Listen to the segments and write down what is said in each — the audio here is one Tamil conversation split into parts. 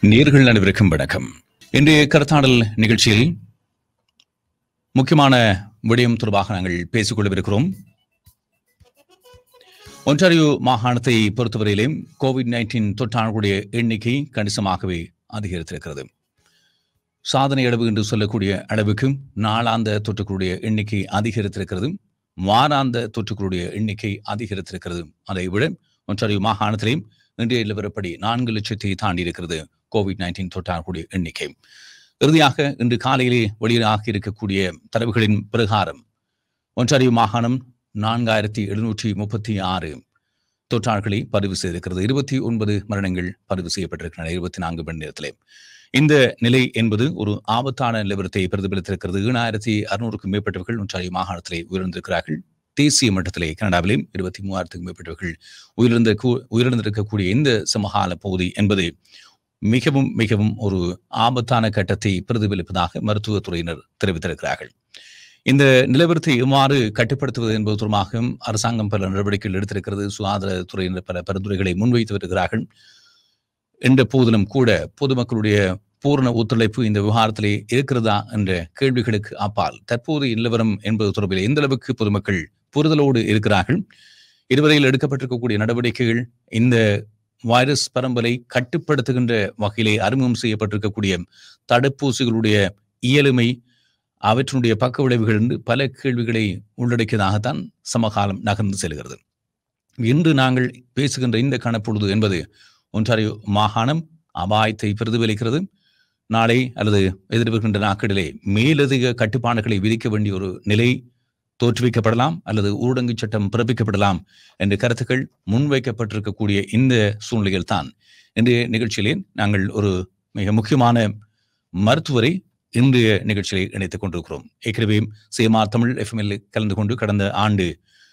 நேர்கள் அனைவருக்கும் வணக்கம் இன்றைய கருத்தாடல் நிகழ்ச்சியில் முக்கியமான விடயம் தொடர்பாக நாங்கள் பேசிக் கொள்ளவிருக்கிறோம் ஒன்டாரியோ மாகாணத்தை பொறுத்தவரையிலே கோவிட் நைன்டீன் தொற்றாளர்களுடைய எண்ணிக்கை கணிசமாகவே அதிகரித்திருக்கிறது சாதனை அளவு என்று சொல்லக்கூடிய அளவுக்கு நாளாந்த தொற்றுக்களுடைய எண்ணிக்கை அதிகரித்திருக்கிறது வாராந்த தொற்றுக்களுடைய எண்ணிக்கை அதிகரித்திருக்கிறது அதை விட ஒன்றாரியோ மாகாணத்திலேயும் இன்றைய நிலவரப்படி நான்கு லட்சத்தை தாண்டி இருக்கிறது கோவிட் நைன்டீன் தொற்றாளர்களுடைய எண்ணிக்கை இறுதியாக இன்று காலையிலே வெளியாக இருக்கக்கூடிய தரவுகளின் பிரகாரம் ஒன்றாரியோ மாகாணம் நான்காயிரத்தி எழுநூற்றி முப்பத்தி ஆறு தொற்றாளர்களை பதிவு செய்திருக்கிறது இருபத்தி ஒன்பது மரணங்கள் பதிவு செய்யப்பட்டிருக்கின்றன இருபத்தி நான்கு மணி நேரத்திலே இந்த நிலை என்பது ஒரு ஆபத்தான நிலவரத்தை பிரதிபலித்திருக்கிறது ஏழாயிரத்தி அறுநூறுக்கும் மேற்பட்டவர்கள் ஒன்றாரிய மாகாணத்திலே உயர்ந்திருக்கிறார்கள் தேசிய மட்டத்திலே கனடாவிலே இருபத்தி மூவாயிரத்துக்கும் மேற்பட்டவர்கள் உயிரிழந்த உயிரிழந்திருக்கக்கூடிய இந்த சமகால பகுதி என்பது மிகவும் மிகவும் ஒரு ஆபத்தான கட்டத்தை பிரதிபலிப்பதாக மருத்துவத்துறையினர் தெரிவித்திருக்கிறார்கள் இந்த நிலவரத்தை எவ்வாறு கட்டுப்படுத்துவது என்பது தொடர்பாக அரசாங்கம் பல நடவடிக்கைகள் எடுத்திருக்கிறது சுகாதாரத்துறையினர் பல பரிந்துரைகளை முன்வைத்து வருகிறார்கள் என்ற போதிலும் கூட பொதுமக்களுடைய பூரண ஒத்துழைப்பு இந்த விவகாரத்திலே இருக்கிறதா என்ற கேள்விகளுக்கு அப்பால் தற்போதைய நிலவரம் என்பது தொடர்பில் எந்த அளவுக்கு பொதுமக்கள் புரிதலோடு இருக்கிறார்கள் இதுவரையில் எடுக்கப்பட்டிருக்கக்கூடிய நடவடிக்கைகள் இந்த வைரஸ் பரம்பலை கட்டுப்படுத்துகின்ற வகையிலே அறிமுகம் செய்யப்பட்டிருக்கக்கூடிய தடுப்பூசிகளுடைய இயலுமை அவற்றினுடைய பக்க விளைவுகள் என்று பல கேள்விகளை உள்ளடக்கியதாகத்தான் சமகாலம் நகர்ந்து செல்கிறது இன்று நாங்கள் பேசுகின்ற இந்த கணப்பொழுது என்பது ஒன்றாரியோ மாகாணம் அபாயத்தை பிரதிபலிக்கிறது நாளை அல்லது எதிர்வருகின்ற நாட்களிலே மேலதிக கட்டுப்பாடுகளை விதிக்க வேண்டிய ஒரு நிலை தோற்றுவிக்கப்படலாம் அல்லது ஊரடங்கு சட்டம் பிறப்பிக்கப்படலாம் என்ற கருத்துக்கள் முன்வைக்கப்பட்டிருக்கக்கூடிய இந்த சூழ்நிலையில் தான் இன்றைய நிகழ்ச்சியிலே நாங்கள் ஒரு மிக முக்கியமான மருத்துவரை இன்றைய நிகழ்ச்சியை இணைத்துக் கொண்டிருக்கிறோம் ஏற்கனவே சேமார் தமிழ் எஃப்எம்எல் கலந்து கொண்டு கடந்த ஆண்டு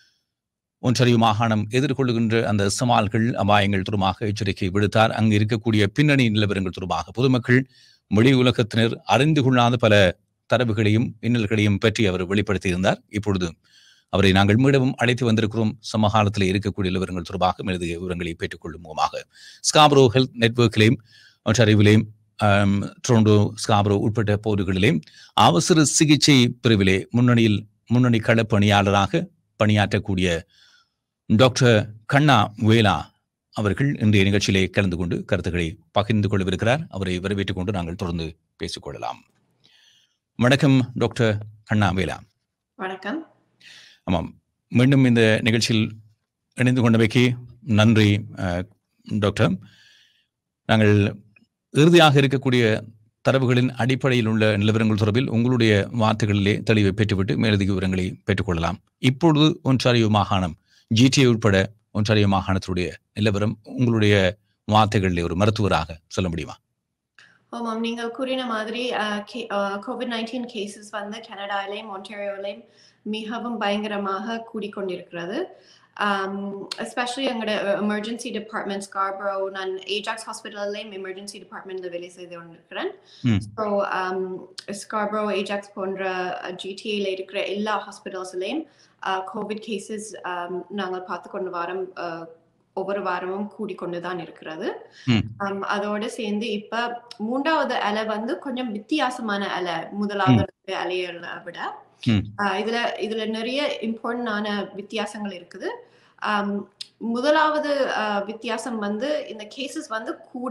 ஒன்றறிவு மாகாணம் எதிர்கொள்ளுகின்ற அந்த சவால்கள் அபாயங்கள் தொடர்பாக எச்சரிக்கை விடுத்தார் அங்கு இருக்கக்கூடிய பின்னணி நிலவரங்கள் தொடர்பாக பொதுமக்கள் மொழி உலகத்தினர் அறிந்து கொள்ளாத பல தரவுகளையும் இன்னல்களையும் பற்றி அவர் வெளிப்படுத்தியிருந்தார் இப்பொழுது அவரை நாங்கள் மீளவும் அழைத்து வந்திருக்கிறோம் சமகாலத்தில் இருக்கக்கூடிய நிலவரங்கள் தொடர்பாக மேலதிக விவரங்களை பெற்றுக்கொள்ளும் முகமாக ஸ்காப்ரோ ஹெல்த் நெட்வொர்க்கிலேயும் ஒன்றறிவிலேயும் ட்ரோண்டோ ஸ்காப்ரோ உட்பட்ட பகுதிகளிலேயும் அவசர சிகிச்சை பிரிவிலே முன்னணியில் முன்னணி களப்பணியாளராக பணியாற்றக்கூடிய டாக்டர் கண்ணா வேலா அவர்கள் இன்றைய நிகழ்ச்சியிலே கலந்து கொண்டு கருத்துக்களை பகிர்ந்து கொள்ளவிருக்கிறார் அவரை வரவேற்றுக் கொண்டு நாங்கள் தொடர்ந்து பேசிக்கொள்ளலாம் வணக்கம் டாக்டர் கண்ணா வேலா வணக்கம் ஆமாம் மீண்டும் இந்த நிகழ்ச்சியில் இணைந்து கொண்டமைக்கு நன்றி டாக்டர் நாங்கள் இறுதியாக இருக்கக்கூடிய தரவுகளின் அடிப்படையில் உள்ள நிலவரங்கள் தொடர்பில் உங்களுடைய வார்த்தைகளிலே தெளிவை பெற்றுவிட்டு மேலதிக விவரங்களை பெற்றுக்கொள்ளலாம் இப்பொழுது ஒன்றாரியோ மாகாணம் ஜிடிஏ உட்பட ஒன்றாரியோ மாகாணத்தினுடைய நிலவரம் உங்களுடைய வார்த்தைகளிலே ஒரு மருத்துவராக சொல்ல முடியுமா ஆமாம் நீங்கள் கூறின மாதிரி கோவிட் நைன்டீன் கேசஸ் வந்து கனடாலையும் ஒன்டாரியோலையும் மிகவும் பயங்கரமாக கூடிக்கொண்டிருக்கிறது எஸ்பெஷலி எங்களோட எமர்ஜென்சி டிபார்ட்மெண்ட் ஸ்கார்பரோ நான் ஏஜாக்ஸ் ஹாஸ்பிட்டல்லையும் எமர்ஜென்சி டிபார்ட்மெண்ட்ல வேலை செய்து கொண்டிருக்கிறேன் ஸோ ஸ்கார்பரோ ஏஜாக்ஸ் போன்ற ஜிடிஏல இருக்கிற எல்லா ஹாஸ்பிட்டல்ஸ்லையும் கோவிட் கேசஸ் நாங்கள் பார்த்து கொண்டு வாரம் ஒவ்வொரு வாரமும் கூடிக்கொண்டு தான் இருக்கிறது அதோட சேர்ந்து இப்ப மூன்றாவது அலை வந்து கொஞ்சம் வித்தியாசமான அலை முதலாவது அலையை விட இதுல இதுல நிறைய இம்பார்ட்டன்டான வித்தியாசங்கள் இருக்குது முதலாவது வித்தியாசம் வந்து இந்த கேசஸ் வந்து கூட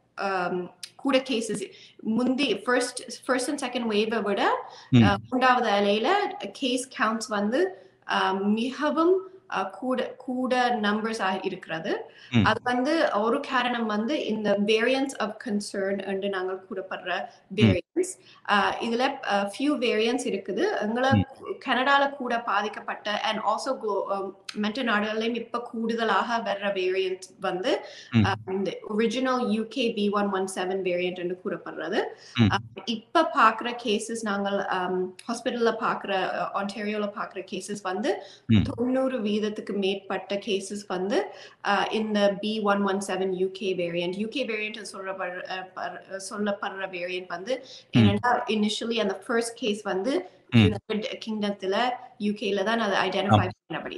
கூட கேசஸ் முந்தி ஃபர்ஸ்ட் ஃபர்ஸ்ட் அண்ட் செகண்ட் வேவை விட மூன்றாவது அலையில கேஸ் கவுண்ட்ஸ் வந்து மிகவும் கூட கூட நம்பர்ஸ் இருக்கிறது அது வந்து ஒரு காரணம் வந்து இந்த வேரியன்ஸ் ஆஃப் கன்சர்ன் என்று நாங்கள் கூடப்படுற வேரியன்ஸ் இதுல ஃபியூ வேரியன்ஸ் இருக்குது எங்களை கனடால கூட பாதிக்கப்பட்ட அண்ட் ஆல்சோ மெட்ட நாடுகளையும் இப்ப கூடுதலாக வர்ற வேரியன்ட் வந்து இந்த original UK B one one seven variant என்று கூறப்படுறது இப்ப பாக்குற கேசஸ் நாங்கள் ஹாஸ்பிட்டல்ல பாக்குற ஆன்டேரியோல பாக்குற கேசஸ் வந்து தொண்ணூறு வீதத்துக்கு மேற்பட்ட கேசஸ் வந்து இந்த B one one seven UK variant UK variant சொல்லப்படுற சொல்லப்படுற வேரியன்ட் வந்து என்னன்னா இனிஷியலி அந்த ஃபர்ஸ்ட் கேஸ் வந்து கிங்டத்துல யூகேல தான் அதை ஐடென்டிஃபை பண்ணபடியா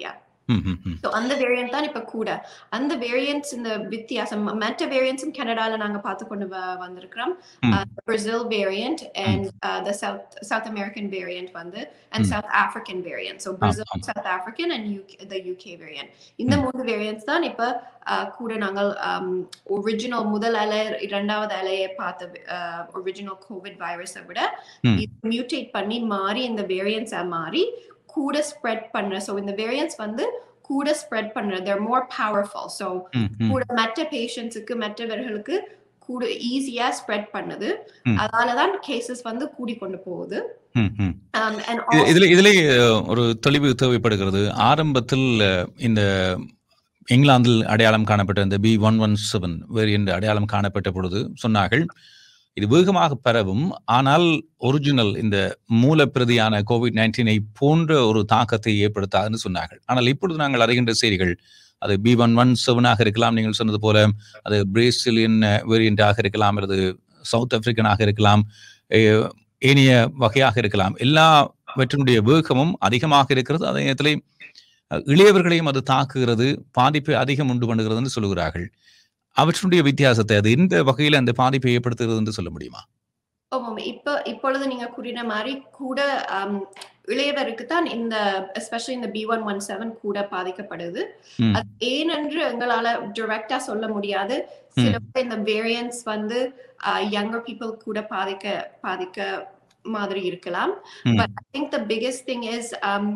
ம், ம், ம். ஸோ அந்த வேரியன்ட் தான் இப்ப கூட அந்த வேரியன்ட்ஸ் இந்த வித்தியாசம் மற்ற வேரியன்ட்ஸும் கனடால நாங்க பார்த்து கொண்டு வ- வந்திருக்கிறோம் ம். Brazil variant and the South South American variant வந்து அண்ட் ம். South African variant so Brazil ஆம். South African and UK the UK variant இந்த மூணு வேரியன்ட்ஸ் தான் இப்ப uh, கூட நாங்கள் ஒரிஜினல் முதல் அலை இரண்டாவது அலையை பார்த்த ஒரிஜினல் கோவிட் வைரஸை விட ம். இது மியூட்டேட் பண்ணி மாறி இந்த வேரியன்ஸா மாறி கூட ஸ்ப்ரெட் பண்ற ஸோ இந்த வேரியன்ஸ் வந்து கூட ஸ்ப்ரெட் பண்ற தேர் மோர் பவர்ஃபுல் ஸோ ம், ம். கூட மற்ற பேஷண்ட்ஸுக்கு மற்றவர்களுக்கு கூட ஈஸியா ஸ்ப்ரெட் பண்ணுது ம். அதனாலதான் கேசஸ் வந்து கூடி கொண்டு போகுது ம், ம். Um, and இது- also- இதுல இதுல அஹ், ஒரு தெளிவு தேவைப்படுகிறது ஆரம்பத்தில் அஹ், இந்த இங்கிலாந்தில் அடையாளம் காணப்பட்ட இந்த B one one seven variant அடையாளம் காணப்பட்ட பொழுது சொன்னார்கள் இது வேகமாக பரவும் ஆனால் ஒரிஜினல் இந்த மூலப்பிரதியான கோவிட் நைன்டீனை போன்ற ஒரு தாக்கத்தை ஏற்படுத்தாதுன்னு சொன்னார்கள் ஆனால் இப்பொழுது நாங்கள் அறிகின்ற செய்திகள் அது பி ஒன் ஒன் செவனாக இருக்கலாம் நீங்கள் சொன்னது போல அது பிரேசிலியன் வேரியண்டாக இருக்கலாம் அல்லது சவுத் ஆப்பிரிக்கனாக இருக்கலாம் அஹ், ஏனைய வகையாக இருக்கலாம் எல்லாவற்றினுடைய வேகமும் அதிகமாக இருக்கிறது அதே நேரத்தில் அஹ், இளையவர்களையும் அது தாக்குகிறது பாதிப்பை அதிகம் உண்டு பண்ணுகிறதுன்னு சொல்லுகிறார்கள் அவற்றினுடைய வித்தியாசத்தை அது எந்த வகையில் அந்த பாதிப்பை ஏற்படுத்துகிறது என்று சொல்ல முடியுமா ஆமாம் இப்ப இப்பொழுது நீங்க கூறின மாதிரி கூட um, இளையவருக்கு தான் இந்த எஸ்பெஷலி இந்த பி ஒன் ஒன் செவன் கூட பாதிக்கப்படுது ம். அது ஏனென்று எங்களால டிரெக்டா சொல்ல முடியாது சில பேர் இந்த வேரியன்ஸ் வந்து யங்கர் பீப்புள் கூட பாதிக்க பாதிக்க மாதிரி இருக்கலாம் ம். But I think the biggest thing is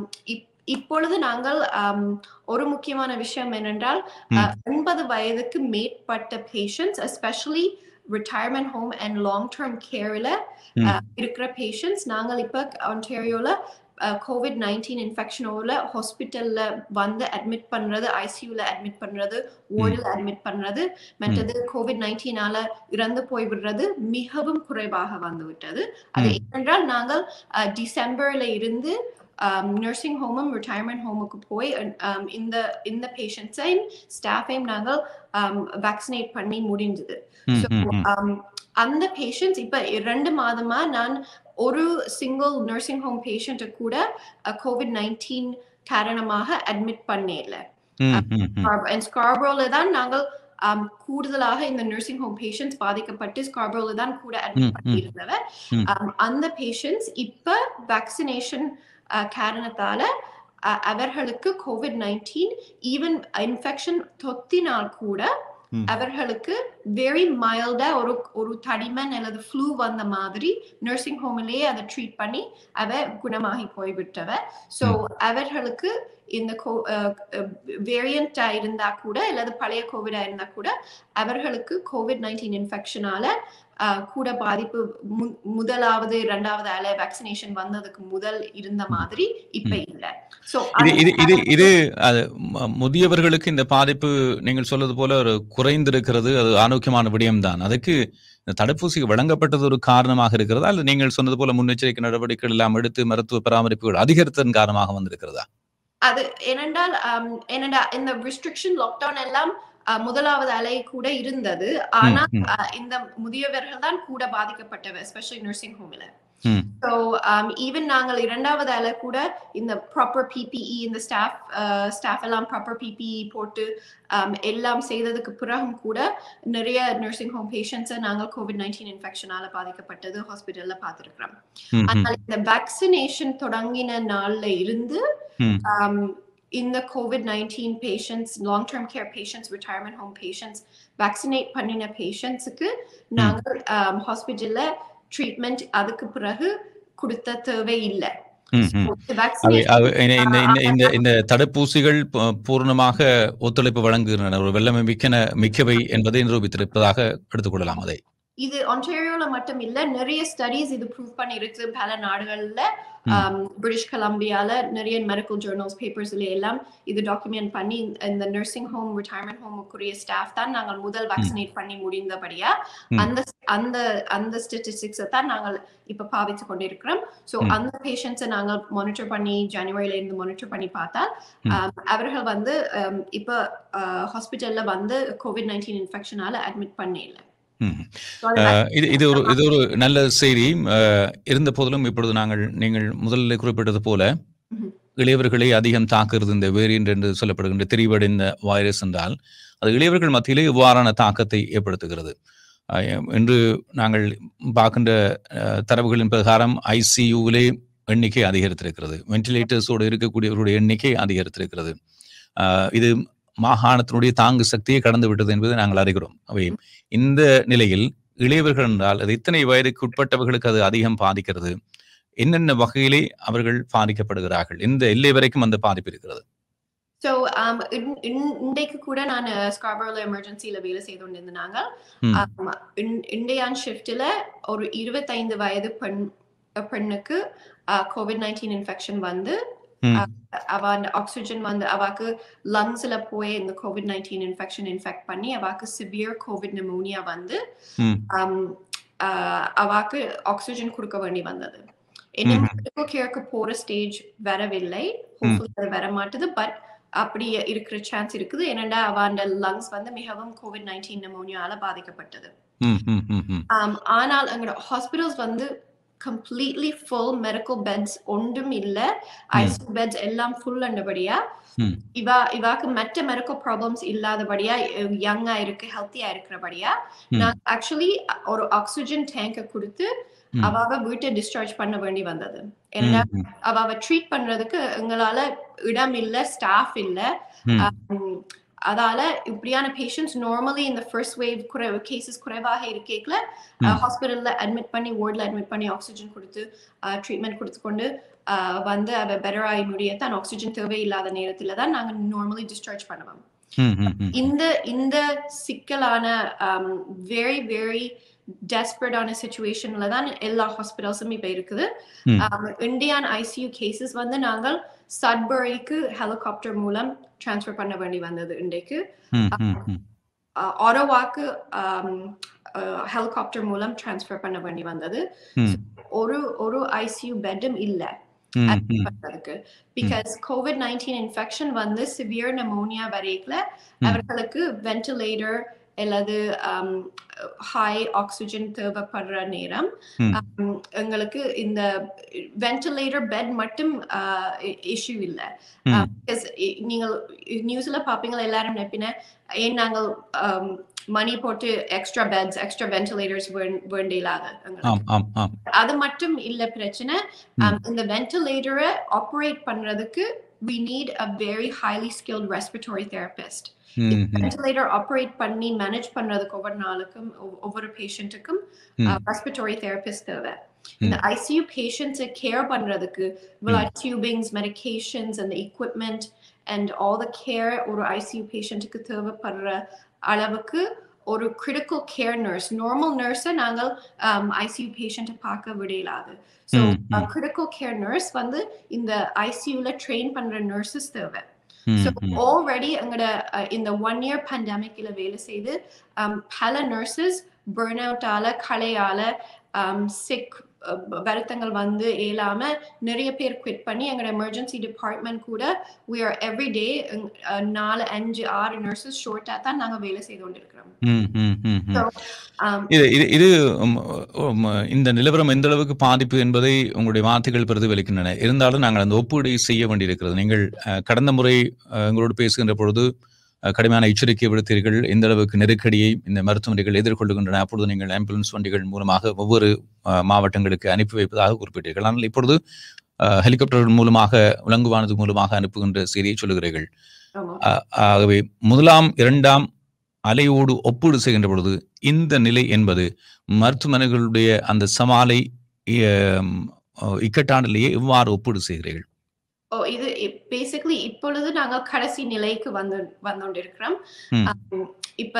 இப்பொழுது நாங்கள் um, ஒரு முக்கியமான விஷயம் என்னென்றால் ம். uh, எண்பது வயதுக்கு மேற்பட்ட patients especially retirement home and long term கேர்ல ம். இருக்கிற பேஷண்ட்ஸ் நாங்கள் இப்ப ஒன்டேரியோல கோவிட் நைன்டீன் இன்ஃபெக்ஷனோட ஹாஸ்பிட்டல்ல வந்து அட்மிட் பண்றது ஐசியூல அட்மிட் பண்றது வார்டில் அட்மிட் பண்றது மற்றது கோவிட் நைன்டீனால இறந்து போய் விடுறது மிகவும் குறைவாக வந்து விட்டது அது ம். ஏனென்றால் நாங்கள் அஹ், டிசம்பர்ல இருந்து நர்சிங் ஹோமும் ரிட்டையர்மெண்ட் ஹோமுக்கு போய் um, இந்த இந்த பேஷண்ட்ஸையும் ஸ்டாஃபையும் நாங்கள் வேக்சினேட் பண்ணி முடிஞ்சது ம், So, ம், ம். um, அந்த பேஷண்ட்ஸ் இப்ப ரெண்டு மாதமா நான் ஒரு சிங்கிள் நர்சிங் ஹோம் பேஷண்ட்டை கூட கோவிட் நைன்டீன் காரணமாக அட்மிட் பண்ணல ம், ம், ம். ஸ்கார்பரோல தான் நாங்கள் um, கூடுதலாக இந்த நர்சிங் ஹோம் பேஷண்ட்ஸ் பாதிக்கப்பட்டு ஸ்கார்பரோல தான் கூட ம், அட்மிட் ம். பண்ணியிருந்தவ ம். Um, அந்த பேஷண்ட்ஸ் இப்ப வேக்சினேஷன் காரணத்தால uh, அவர்களுக்கு கோவிட் நைன்டீன் ஈவன் இன்ஃபெக்ஷன் தொத்தினால் கூட ம். அவர்களுக்கு வெரி மைல்டா ஒரு ஒரு தடிமன் அல்லது ஃப்ளூ வந்த மாதிரி நர்சிங் ஹோம்லயே அதை ட்ரீட் பண்ணி அவ குணமாகி போய்விட்டவ ஸோ அவர்களுக்கு இந்த வேரியண்டா இருந்தா கூட அல்லது பழைய கோவிடா இருந்தா கூட அவர்களுக்கு கோவிட் நைன்டீன் இன்ஃபெக்ஷனால கூட பாதிப்பு மு- முதலாவது இரண்டாவது அலை வேக்சினேஷன் வந்ததுக்கு முதல் இருந்த மாதிரி இப்ப இல்ல சோ இது இது இது இது அது ம- முதியவர்களுக்கு இந்த பாதிப்பு நீங்கள் சொல்வது போல ஒரு குறைந்திருக்கிறது அது ஆரோக்கியமான விடயம்தான் அதுக்கு இந்த தடுப்பூசி வழங்கப்பட்டது ஒரு காரணமாக இருக்கிறதா அல்லது நீங்கள் சொன்னது போல முன்னெச்சரிக்கை நடவடிக்கைகள் எல்லாம் எடுத்து மருத்துவ பராமரிப்புகள் அதிகரித்ததன் காரணமாக வந்திருக்கிறதா அது ஏனென்றால் ஆம், ஏனென்றா இந்த ரெஸ்ட்ரிக்ஷன் லாக்டவுன் எல்லாம் அஹ், முதலாவது அலை கூட இருந்தது ஆனா ம். அஹ், இந்த முதியவர்கள் தான் கூட பாதிக்கப்பட்டவர் எஸ்பெஷலி நர்சிங் ஹோம்ல ம். ஸோ ஈவன் நாங்கள் இரண்டாவது அலை கூட இந்த ப்ராப்பர் பிபிஇ இந்த ஸ்டாஃப் ஸ்டாஃப் எல்லாம் ப்ராப்பர் பிபிஇ போட்டு um, எல்லாம் செய்ததுக்கு பிறகும் கூட நிறைய நர்சிங் ஹோம் பேஷண்ட்ஸை நாங்கள் கோவிட் நைன்டீன் இன்ஃபெக்ஷனால பாதிக்கப்பட்டது ஹாஸ்பிட்டல்ல பார்த்துருக்கிறோம் ம், ம். ஆனால் இந்த வேக்சினேஷன் தொடங்கின நாள்ல இருந்து ம். um, இந்த Covid nineteen patients long term care patients retirement home patients vaccinate பண்ணின பேஷண்ட்ஸுக்கு நாங்கள் ஹாஸ்பிட்டல்ல ட்ரீட்மெண்ட் அதுக்கு பிறகு கொடுத்த தேவை இல்லை ம், ம். அவை அவை இந்த இந்த இந்த இந்த இந்த தடுப்பூசிகள் ப- பூர்ணமாக ஒத்துழைப்பு வழங்குகின்றன ஒரு வெள்ளமை மிக்கன மிக்கவை என்பதை நிரூபித்திருப்பதாக எடுத்துக்கொள்ளலாம் அதை இது ஒன்டாரியோல மட்டும் இல்ல நிறைய ஸ்டடீஸ் இது ப்ரூவ் பண்ணிருக்கு பல நாடுகள்ல ம். பிரிட்டிஷ் கொலம்பியால நிறைய மெடிக்கல் ஜேர்னல்ஸ் பேப்பர்ஸ்ல எல்லாம் இது டாக்குமெண்ட் பண்ணி இந்த நர்சிங் ஹோம் ரிட்டையர்மெண்ட் ஹோமுக்குரிய ஸ்டாஃப் தான் நாங்கள் முதல் வேக்சினேட் பண்ணி முடிந்தபடியா ம். அந்த அந்த அந்த ஸ்டட்டிஸ்டிக்ஸை தான் நாங்கள் இப்ப பாவித்து கொண்டிருக்கிறோம் ஸோ ம். அந்த பேஷண்ட்ஸை நாங்கள் மானிட்டர் பண்ணி ஜனவரியில இருந்து மானிட்டர் பண்ணி பார்த்தா ம். um, அவர்கள் வந்து um, இப்ப ஹாஸ்பிட்டல்ல வந்து கோவிட் நைன்டீன் இன்ஃபெக்ஷனால அட்மிட் பண்ண இல்லை ம். So அது அஹ், இது இது ஒரு இது ஒரு நல்ல செய்தி அஹ், இருந்த போதிலும் இப்பொழுது நாங்கள் நீங்கள் முதலில் குறிப்பிட்டது போல ம்ஹும். இளையவர்களை அதிகம் தாக்குறது இந்த வேரியன்ட் என்று சொல்லப்படுகின்ற திரிவடைந்த வைரஸ் என்றால் அது இளையவர்கள் மத்தியிலே இவ்வாறான தாக்கத்தை ஏற்படுத்துகிறது அஹ் இன்று நாங்கள் பார்க்கின்ற அஹ், தரவுகளின் பிரகாரம் ஐசியூவிலே எண்ணிக்கை அதிகரித்திருக்கிறது வென்டிலேட்டர்ஸோடு இருக்கக்கூடியவர்களுடைய எண்ணிக்கை அதிகரித்திருக்கிறது அஹ், இது மாகாணத்தினுடைய தாங்கு சக்தியை கடந்து விட்டது என்பதை நாங்கள் அறிகிறோம் அவை இந்த நிலையில் இளையவர்கள் என்றால் அது இத்தனை வயதுக்கு உட்பட்டவர்களுக்கு அது அதிகம் பாதிக்கிறது என்னென்ன வகையிலே அவர்கள் பாதிக்கப்படுகிறார்கள் இந்த எல்லை வரைக்கும் அந்த பாதிப்பு இருக்கிறது ஸோ இன்றைக்கு கூட நான் ஸ்கார்பரோல எமர்ஜென்சியில் வேலை செய்து கொண்டிருந்தாங்க ம். Um, இன்- இன்றையான் ஷிஃப்டில் ஒரு இருபத்தைந்து வயது பெண் பெண்ணுக்கு கோவிட் நைன்டீன் இன்ஃபெக்ஷன் வந்து ம். அஹ், அவ அந்த ஆக்சிஜன் வந்து அவாக்கு லங்ஸ்ல போய் இந்த கோவிட் நைன்டீன் இன்ஃபெக்ஷன் இன்ஃபெக்ட் பண்ணி அவாக்கு சிவியர் கோவிட் நிமோனியா வந்து ம். um, அஹ், அவாக்கு ஆக்சிஜன் கொடுக்க வேண்டி வந்தது இன்னும் ம்ஹும். மெடிக்கல் கேருக்கு போற ஸ்டேஜ் வரவில்லை ஹோப்ஃபுல்லி அது வர மாட்டுது பட் அப்படி இருக்கிற சான்ஸ் இருக்குது ஏனெண்டா அவ அந்த லங்ஸ் வந்து மிகவும் கோவிட் நைன்டீன் நிமோனியால பாதிக்கப்பட்டது ம், ம், ம், ம். Um, ஆனால் எங்களோட ஹாஸ்பிட்டல்ஸ் வந்து கம்ப்ளீட்லி ஃபுல் மெடிக்கல் பெட்ஸ் ஒன்றும் இல்ல ஐசியூ பெட்ஸ் எல்லாம் ஃபுல் அண்டபடியா ம். இவா இவாக்கு மற்ற மெடிக்கல் ப்ராப்ளம்ஸ் இல்லாதபடியா யங்கா இருக்கு ஹெல்த்தியா இருக்கிறபடியா ம். நான் ஆக்சுவலி ஒரு ஆக்சிஜன் டேங்கை கொடுத்து ம். அவாவ வீட்டை டிஸ்சார்ஜ் பண்ண வேண்டி வந்தது ஏன்னா ம், ம், அவாவ ட்ரீட் பண்றதுக்கு எங்களால இடம் இல்ல ஸ்டாஃப் இல்ல ம். Um, அதால இப்படியான பேஷண்ட்ஸ் நார்மலி இந்த ஃபர்ஸ்ட் வேவ் குறை கேசஸ் குறைவாக இருக்கேக்கல ம். ஹாஸ்பிட்டல்ல அட்மிட் பண்ணி வார்டில் அட்மிட் பண்ணி ஆக்சிஜன் கொடுத்து ட்ரீட்மெண்ட் கொடுத்து கொண்டு uh, வந்து அவ பெட்டர் ஆகி முடியத்தான் ஆக்சிஜன் தேவையில்லாத நேரத்துல தான் நாங்க நார்மலி டிஸ்சார்ஜ் பண்ணுவோம் ம், ம், ம். இந்த இந்த சிக்கலான வெரி வெரி டெஸ்பரேட்டான சுச்சுவேஷன்ல தான் எல்லா ஹாஸ்பிட்டல்ஸும் இப்ப இருக்குது ம். இந்தியன் ஐசியூ கேசஸ் வந்து நாங்கள் சட்பரிக்கு ஹெலிகாப்டர் மூலம் டிரான்ஸ்ஃபர் பண்ண வேண்டி வந்தது இன்றைக்கு ம், ம், ம். ஆரோவாக்கு ஹெலிகாப்டர் மூலம் டிரான்ஸ்ஃபர் பண்ண வேண்டி வந்தது ம். ஒரு ஒரு ஐசியூ பெட்டும் இல்ல ம், admit ம். பண்றதுக்கு பிகாஸ் கோவிட் நைன்டீன் இன்ஃபெக்ஷன் வந்து சிவியர் நெமோனியா வரைக்குல ம். அவர்களுக்கு வென்டிலேட்டர் அல்லது ஹை ஆக்சிஜன் தேவைப்படுற நேரம் ம். um, எங்களுக்கு இந்த வென்டிலேட்டர் பெட் மட்டும் இஷ்யூ இல்ல ம். Um, because இ- நீங்கள் நியூஸ்ல பாப்பீங்களா எல்லாரும் நினைப்பின ஏன் நாங்கள் மணி போட்டு எக்ஸ்ட்ரா பெட்ஸ் எக்ஸ்ட்ரா வென்டிலேட்டர்ஸ் வேண்டியலாக எங்களுக்கு ஆம் ஆம் ஆம் அது மட்டும் இல்ல பிரச்சனை ம். Um, இந்த வென்டிலேட்டரை ஆப்ரேட் பண்றதுக்கு we need a very highly skilled respiratory therapist ம், ம். வென்டிலேட்டர் ஆப்ரேட் பண்ணி மேனேஜ் பண்றதுக்கு ஒவ்வொரு நாளுக்கும் ஒவ்- ஒவ்வொரு பேஷண்ட்டுக்கும் ம். ரெஸ்பிரட்டரி தெரபிஸ்ட் தேவை இந்த ஐசியூ பேஷண்ட்ஸை கேர் பண்றதுக்கு இவ்வளோ டியூபிங்ஸ் மெடிகேஷன்ஸ் அந்த equipment and all the care ஒரு ஐசியூ பேஷண்ட்டுக்கு தேவைப்படுற அளவுக்கு ஒரு கிரிட்டிக்கல் கேர் நர்ஸ் நார்மல் நர்ஸை நாங்கள் ஐசியூ பேஷண்ட்டை பார்க்க விடையிலாது ஸோ ம், ம். கிரிட்டிக்கல் கேர் நர்ஸ் வந்து இந்த ஐசியூல ட்ரெயின் பண்ற நர்சஸ் தேவை ம், ஸோ ம். ஆல்ரெடி எங்களோட அஹ், இந்த ஒன் இயர் பண்டமிக்ல வேலை செய்து um, பல நர்சஸ் பேர்ன் அவுட்டால கலையால சிக் வருத்தங்கள் வந்து இயலாம நிறைய பேர் குவிட் பண்ணி எங்களோட எமர்ஜென்சி டிபார்ட்மெண்ட் கூட we are every day அஹ், நாலு அஞ்சு ஆறு நர்சஸ் ஷோர்ட்டா தான் நாங்க வேலை செய்து கொண்டிருக்கிறோம் ம், ம், ம், ம். So, um, இது இது இது உம், உம், இந்த நிலவரம் எந்த அளவுக்கு பாதிப்பு என்பதை உங்களுடைய வார்த்தைகள் பிரதிபலிக்கின்றன இருந்தாலும் நாங்கள் அந்த ஒப்பீடை செய்ய வேண்டியிருக்கிறது நீங்கள் அஹ், கடந்த முறை அஹ், எங்களோடு பேசுகின்ற பொழுது அஹ், கடுமையான எச்சரிக்கை விடுத்தீர்கள் எந்த அளவுக்கு நெருக்கடியை இந்த மருத்துவமனைகள் எதிர்கொள்கின்றன அப்பொழுது நீங்கள் ஆம்புலன்ஸ் வண்டிகள் மூலமாக ஒவ்வொரு அஹ், மாவட்டங்களுக்கு அனுப்பி வைப்பதாக குறிப்பிட்டீர்கள் ஆனால் இப்பொழுது அஹ், ஹெலிகாப்டர்கள் மூலமாக விலங்குவானது மூலமாக அனுப்புகின்ற செய்தியை சொல்லுகிறீர்கள் ஆமா. ஆ- ஆகவே முதலாம் இரண்டாம் அலையோடு ஒப்பீடு செய்கின்ற பொழுது இந்த நிலை என்பது மருத்துவமனைகளுடைய அந்த சவாலை இ- இக்கட்டான நிலையை எவ்வாறு ஒப்பீடு செய்கிறீர்கள் ஓ இது பேசிக்கலி இப்பொழுது நாங்க கடைசி நிலைக்கு வந்து வந்துകൊണ്ടിருக்கிறோம் ம். Um, இப்ப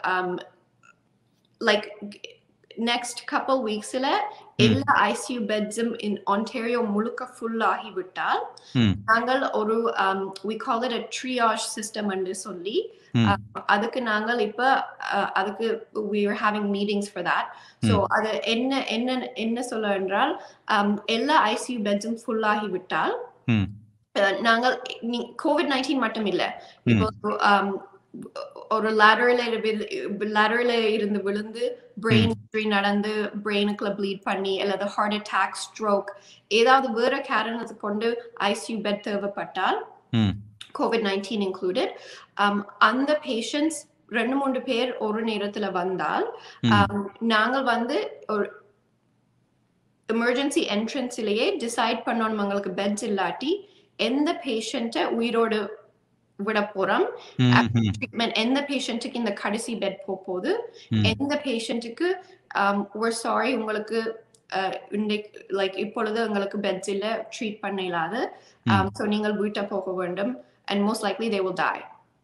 லைக் நெக்ஸ்ட் கப்பல் வீக்ஸ்ல எல்லா ஐசியூ பெட்ஸும் இன் ஆன்டேரியோ முழுக்க ஃபுல் ஆகிவிட்டால் ம். நாங்கள் ஒரு we call it a triage system என்று சொல்லி ம். um, அதுக்கு நாங்கள் இப்ப uh, அதுக்கு we are having meetings for that so அது என்ன என்ன என்ன சொல்ல என்றால் um, எல்லா ஐசியூ பெட்ஸும் ஃபுல் ஆகிவிட்டால் ம். அஹ் நாங்கள் கோவிட் நைன்டீன் மட்டும் இல்ல இப்போ ஒரு லேட்டரல லேட்டரல இருந்து விழுந்து பிரெயின் இன்ஜுரி நடந்து பிரெயினுக்குள்ள ப்ளீட் பண்ணி அல்லது ஹார்ட் அட்டாக் ஸ்ட்ரோக் ஏதாவது வேற காரணத்தை கொண்டு ஐசியூ பெட் தேவைப்பட்டால் ம். கோவிட் நைன்டீன் இன்க்ளூடட் அந்த பேஷண்ட்ஸ் ரெண்டு மூன்று பேர் ஒரு நேரத்துல வந்தால் ம். um, நாங்கள் வந்து ஒரு எமர்ஜென்சி என்ட்ரன்ஸ்லயே டிசைட் பண்ணணும் எங்களுக்கு பெட்ஸ் இல்லாட்டி எந்த பேஷண்ட்டை உயிரோடு விட போறோம் ம், ம், ட்ரீட்மெண்ட் எந்த பேஷண்ட்டுக்கு இந்த கடைசி பெட் போகுது ம். எந்த பேஷண்ட்டுக்கு ஒரு சாரி உங்களுக்கு லைக் இப்பொழுது உங்களுக்கு பெட்ஸ் இல்ல ட்ரீட் பண்ண இல்லாது ஸோ நீங்கள் வீட்டை போக வேண்டும் and most likely they will die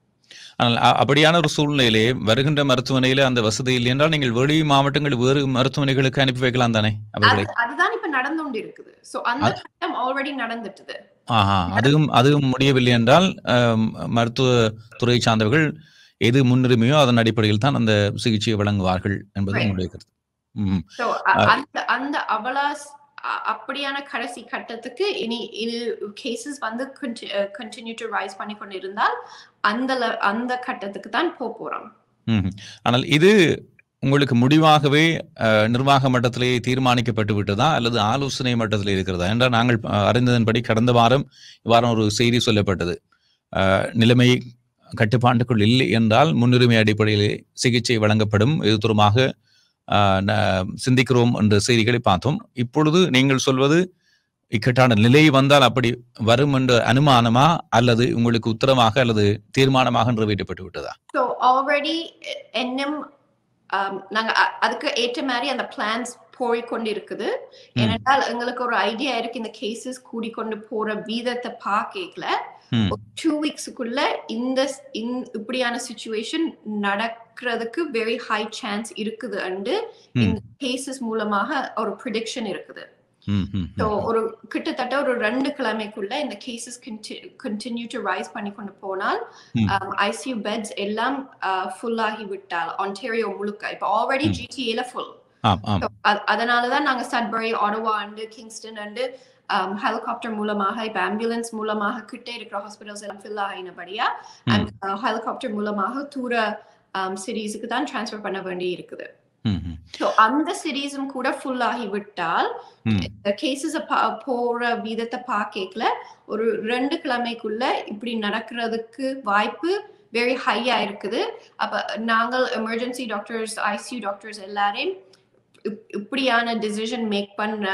ஆனால் அ- அப்படியான ஒரு சூழ்நிலையிலே வருகின்ற மருத்துவமனையில அந்த வசதி இல்லை என்றால் நீங்கள் வெளி மாவட்டங்கள் வேறு மருத்துவமனைகளுக்கு அனுப்பி வைக்கலாம் தானே அவர்களை அது- அதுதான் இப்ப நடந்து கொண்டு இருக்குது ஸோ அந்த கட்டம் ஆல்ரெடி நடந்துட்டுது ஆஹா அதுவும் அதுவும் முடியவில்லை என்றால் அம், மருத்துவ துறை சார்ந்தவர்கள் எது முன்னுரிமையோ அதன் அடிப்படையில் தான் அந்த சிகிச்சையை வழங்குவார்கள் என்பது Right. உங்களுடைய கருத்து ம் ஸோ அந்த அந்த அவலாஸ் அ- அப்படியான கடைசி கட்டத்துக்கு இனி இது கேசஸ் வந்து கண்டினியூ டு ரைஸ் பண்ணி கொண்டு இருந்தால் அந்த le- அந்த கட்டத்துக்கு தான் போக போறோம் ம். ஆனால் இது உங்களுக்கு முடிவாகவே அஹ், நிர்வாக மட்டத்திலே தீர்மானிக்கப்பட்டு விட்டதா அல்லது ஆலோசனை மட்டத்தில் இருக்கிறதா என்றால் நாங்கள் அஹ், அறிந்ததன்படி கடந்த வாரம் வாரம் ஒரு செய்தி சொல்லப்பட்டது அஹ், நிலைமை கட்டுப்பாட்டுக்குள் இல்லை என்றால் முன்னுரிமை அடிப்படையிலே சிகிச்சை வழங்கப்படும் இது தொடர்பாக அஹ், ந- சிந்திக்கிறோம் என்ற செய்திகளை பார்த்தோம் இப்பொழுது நீங்கள் சொல்வது இக்கட்டான நிலை வந்தால் அப்படி வரும் என்ற அனுமானமா அல்லது உங்களுக்கு உத்தரவாக அல்லது தீர்மானமாக நிறைவேற்றப்பட்டு விட்டதா ஸோ ஆல்ரெடி இன்னும் um, நாங்க அ- அதுக்கு ஏற்ற மாதிரி அந்த பிளான்ஸ் போய்க்கொண்டு இருக்குது ஏனென்றால் எங்களுக்கு ஒரு ஐடியா இருக்கு இந்த கேசஸ் கூடிக்கொண்டு போற வீதத்தை பார்க்கல ம். டூ வீக்ஸுக்குள்ள இந்த ஸ்- இந்த- இப்படியான சுச்சுவேஷன் நடக்கிறதுக்கு வெரி ஹை சான்ஸ் இருக்குது அண்டு ம். இந்த கேசஸ் மூலமாக ஒரு ப்ரிடிக்ஷன் இருக்குது ம், ம், ஸோ ம். ஒரு கிட்டத்தட்ட ஒரு ரெண்டு கிழமைக்குள்ள இந்த கேசஸ் கண்டினியூ டு ரைஸ் பண்ணி கொண்டு போனால் ம். ஐசியூ பெட்ஸ் எல்லாம் ஃபுல் ஆகி விட்டால் ஆன்டேரியோ முழுக்க இப்போ ஆல்ரெடி ம். ஜிடிஏல ஃபுல் ஆம் ஆம் அதனால தான் நாங்க Sudbury Ottawa and Kingston and helicopter மூலமாக இப்போ ஆம்புலன்ஸ் மூலமாக கிட்டே இருக்கிற ஹாஸ்பிட்டல்ஸ் எல்லாம் ஃபில் ஆகினபடியா ம். ஹெலிகாப்டர் மூலமாக தூர சிட்டிஸுக்கு தான் ட்ரான்ஸ்ஃபர் பண்ண வேண்டி இருக்குது ம், ம். ஸோ அந்த சிட்டிஸும் கூட ஃபுல் ஆகி விட்டால் ம். கேசஸ் போற வீதத்தை பார்க்கல ஒரு ரெண்டு கிழமைக்குள்ள இப்படி நடக்கிறதுக்கு வாய்ப்பு வெரி ஹையா இருக்குது அப்ப நாங்கள் எமர்ஜென்சி டாக்டர்ஸ் ஐசியூ டாக்டர்ஸ் எல்லாரையும் இப்- இப்படியான டிசிஷன் மேக் பண்ண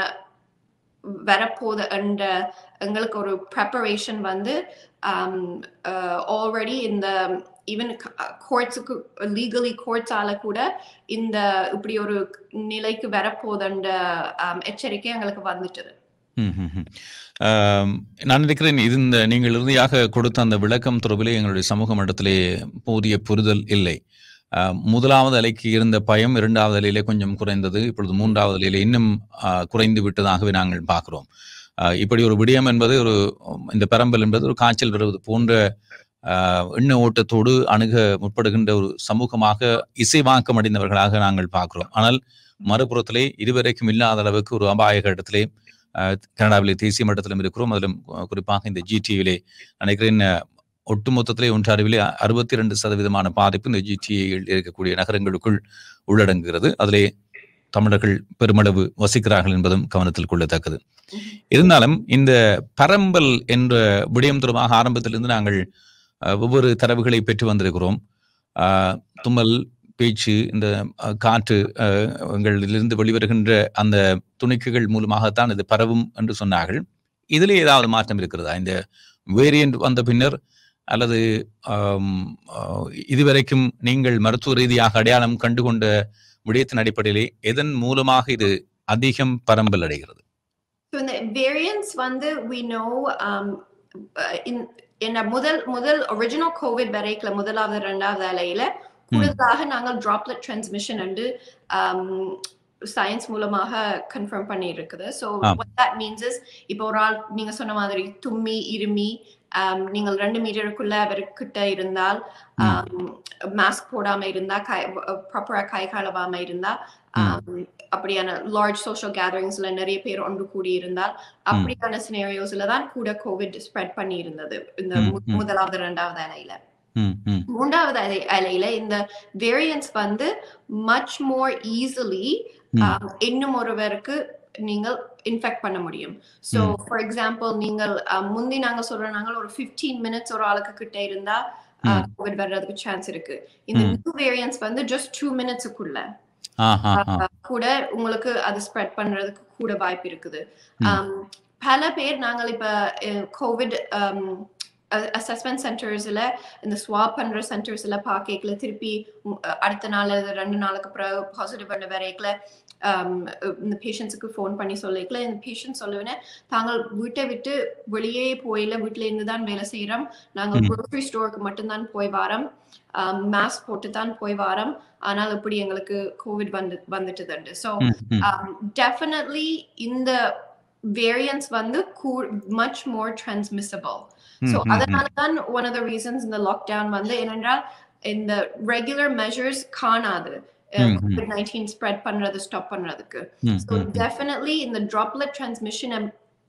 வரப்போது என்ற எங்களுக்கு ஒரு ப்ரெப்பரேஷன் வந்து ஆல்ரெடி இந்த ஈவன் கோர்ட்ஸுக்கு லீகலி கோர்ட்ஸால கூட இந்த இப்படி ஒரு நிலைக்கு வரப்போதுன்ற um, எச்சரிக்கை எங்களுக்கு வந்துட்டது ம், ம், ம். ஆம், நான் நினைக்கிறேன் இது இந்த நீங்கள் இறுதியாக கொடுத்த அந்த விளக்கம் தொடர்பிலே எங்களுடைய சமூக மட்டத்திலே போதிய புரிதல் இல்லை ஆம், முதலாவது அலைக்கு இருந்த பயம் இரண்டாவது அலையிலே கொஞ்சம் குறைந்தது இப்பொழுது மூன்றாவது அலையிலே இன்னும் ஆ, குறைந்து விட்டதாகவே நாங்கள் பார்க்கிறோம் ஆ, இப்படி ஒரு விடயம் என்பது ஒரு உம், இந்த பெரம்பல் என்பது ஒரு காய்ச்சல் வருவது போன்ற ஆ, எண்ண ஓட்டத்தோடு அணுக முற்படுகின்ற ஒரு சமூகமாக இசைவாக்கம் அடைந்தவர்களாக நாங்கள் பார்க்கிறோம் ஆனால் மறுபுறத்திலே இதுவரைக்கும் இல்லாத அளவுக்கு ஒரு அபாய கட்டத்திலே அஹ், கனடாவிலே தேசிய மட்டத்திலும் இருக்கிறோம் அதிலும் கு- குறிப்பாக இந்த ஜிடிஏவிலே நினைக்கிறேன் அஹ், ஒட்டுமொத்தத்திலே ஒன்றாரிவிலே அறுபத்தி ரெண்டு சதவீதமான பாதிப்பு இந்த ஜிடிஏயில் இருக்கக்கூடிய நகரங்களுக்குள் உள்ளடங்குகிறது அதிலே தமிழர்கள் பெருமளவு வசிக்கிறார்கள் என்பதும் கவனத்தில் கொள்ளத்தக்கது இருந்தாலும் இந்த பரம்பல் என்ற விடயம் தொடர்பாக ஆரம்பத்திலிருந்து நாங்கள் அஹ், ஒவ்வொரு தரவுகளை பெற்று வந்திருக்கிறோம் அஹ், தும்மல் பேச்சு இந்த அஹ், காற்று அஹ், எங்களிலிருந்து வெளிவருகின்ற அந்த துணிக்குகள் மூலமாகத்தான் இது பரவும் என்று சொன்னார்கள் இதிலே ஏதாவது மாற்றம் இருக்கிறதா இந்த வேரியன்ட் வந்த பின்னர் அல்லது ஆம், அஹ், இதுவரைக்கும் நீங்கள் மருத்துவ ரீதியாக அடையாளம் கண்டுகொண்ட விடயத்தின் அடிப்படையிலே எதன் மூலமாக இது அதிகம் பரம்பல் அடைகிறது So in the variants வந்து we know um, uh, in in a முதல் முதல் original COVID வரைக்குல முதலாவது இரண்டாவது அலையில கூடுதலாக நாங்கள் droplet transmission வந்து சயின்ஸ் மூலமாக கன்ஃபார்ம் பண்ணி இருக்குது ஸோ ஆம். what that means is இப்போ ஒரு ஆள் நீங்க சொன்ன மாதிரி தும்மி இருமி um, நீங்கள் ரெண்டு மீட்டருக்குள்ள அவர்கிட்ட இருந்தால் மாஸ்க் போடாம இருந்தா கை ப்ராப்பரா கை கழுவாம இருந்தா um, அப்படியான லார்ஜ் சோஷியல் கேதரிங்ஸ்ல நிறைய பேர் ஒன்று கூடி இருந்தால் அப்படியான சினேரியோஸ்ல தான் கூட கோவிட் ஸ்ப்ரெட் பண்ணி இருந்தது இந்த ம், மு- ம். முதலாவது இரண்டாவது அலையில ம், ம், மூன்றாவது அலை அலையில இந்த வேரியன்ஸ் வந்து மச் மோர் ஈஸிலி ம். இன்னும் ஒருவருக்கு நீங்கள் இன்ஃபெக்ட் பண்ண முடியும் ஸோ ம். ஃபார் எக்ஸாம்பிள் நீங்கள் அஹ், முந்தி நாங்க சொல்ற நாங்கள் ஒரு 15 மினிட்ஸ் ஒரு ஆளுக்கு கிட்ட இருந்தா ம். கோவிட் வர்றதுக்கு சான்ஸ் இருக்கு இந்த ம். நியூ வேரியன்ஸ் வந்து ஜஸ்ட் டூ மினிட்ஸுக்குள்ள ஆஹா, ஆ. கூட உங்களுக்கு அது ஸ்ப்ரெட் பண்றதுக்கு கூட வாய்ப்பு இருக்குது ம். Um, பல பேர் நாங்கள் இப்ப கோவிட் அசஸ்மெண்ட் சென்டர்ஸ்ல இந்த ஸ்வாப் பண்ற சென்டர்ஸ்ல பாக்கல திருப்பி உம், அஹ், அடுத்த நாள் அல்லது ரெண்டு நாளுக்கு பிறகு பாசிட்டிவ் பண்ண வரைக்கல இந்த பேஷண்ட்ஸுக்கு ஃபோன் பண்ணி சொல்லிக்கல இந்த பேஷண்ட் சொல்லுவேன் தாங்கள் வீட்டை விட்டு வெளியே போயில வீட்டுல இருந்து தான் வேலை செய்யறோம் நாங்கள் ம். க்ரோசரி ஸ்டோருக்கு மட்டும்தான் போய் வாரோம் மாஸ்க் போட்டு தான் போய் வாரோம் ஆனால் இப்படி எங்களுக்கு கோவிட் வந்து வந்துட்டுதுண்டு ஸோ ம், ம். um, definitely இந்த variants வந்து much more transmissible. So ம், ம், ம். அதனால தான் one of the reasons இந்த lockdown வந்து என்னென்றால் இந்த regular measures காணாது ம், ம். COVID-19 spread பண்றது stop பண்றதுக்கு. ம், So ம், ம். definitely இந்த droplet transmission அ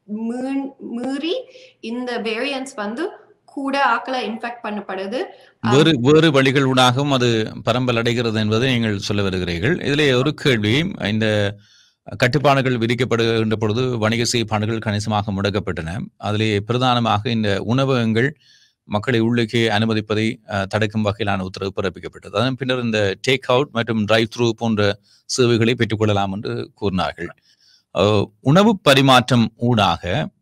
மீ- மீறி இந்த variants வந்து கூட ஆக்களை இன்ஃபெக்ட் பண்ணப்படுது வேறு வேறு வழிகள் ஊடாகவும் அது பரம்பல் அடைகிறது என்பதை நீங்கள் சொல்ல வருகிறீர்கள் இதிலே ஒரு கேள்வி இந்த கட்டுப்பாடுகள் விதிக்கப்படுகின்ற பொழுது வணிக செய்பாடுகள் கணிசமாக முடக்கப்பட்டன அதிலே பிரதானமாக இந்த உணவகங்கள் மக்களை உள்ளுக்கே அனுமதிப்பதை அஹ், தடுக்கும் வகையிலான உத்தரவு பிறப்பிக்கப்பட்டது அதன் பின்னர் இந்த டேக் அவுட் மற்றும் டிரைவ் த்ரூ போன்ற சேவைகளை பெற்றுக்கொள்ளலாம் என்று கூறினார்கள் அஹ், உணவு பரிமாற்றம் ஊடாக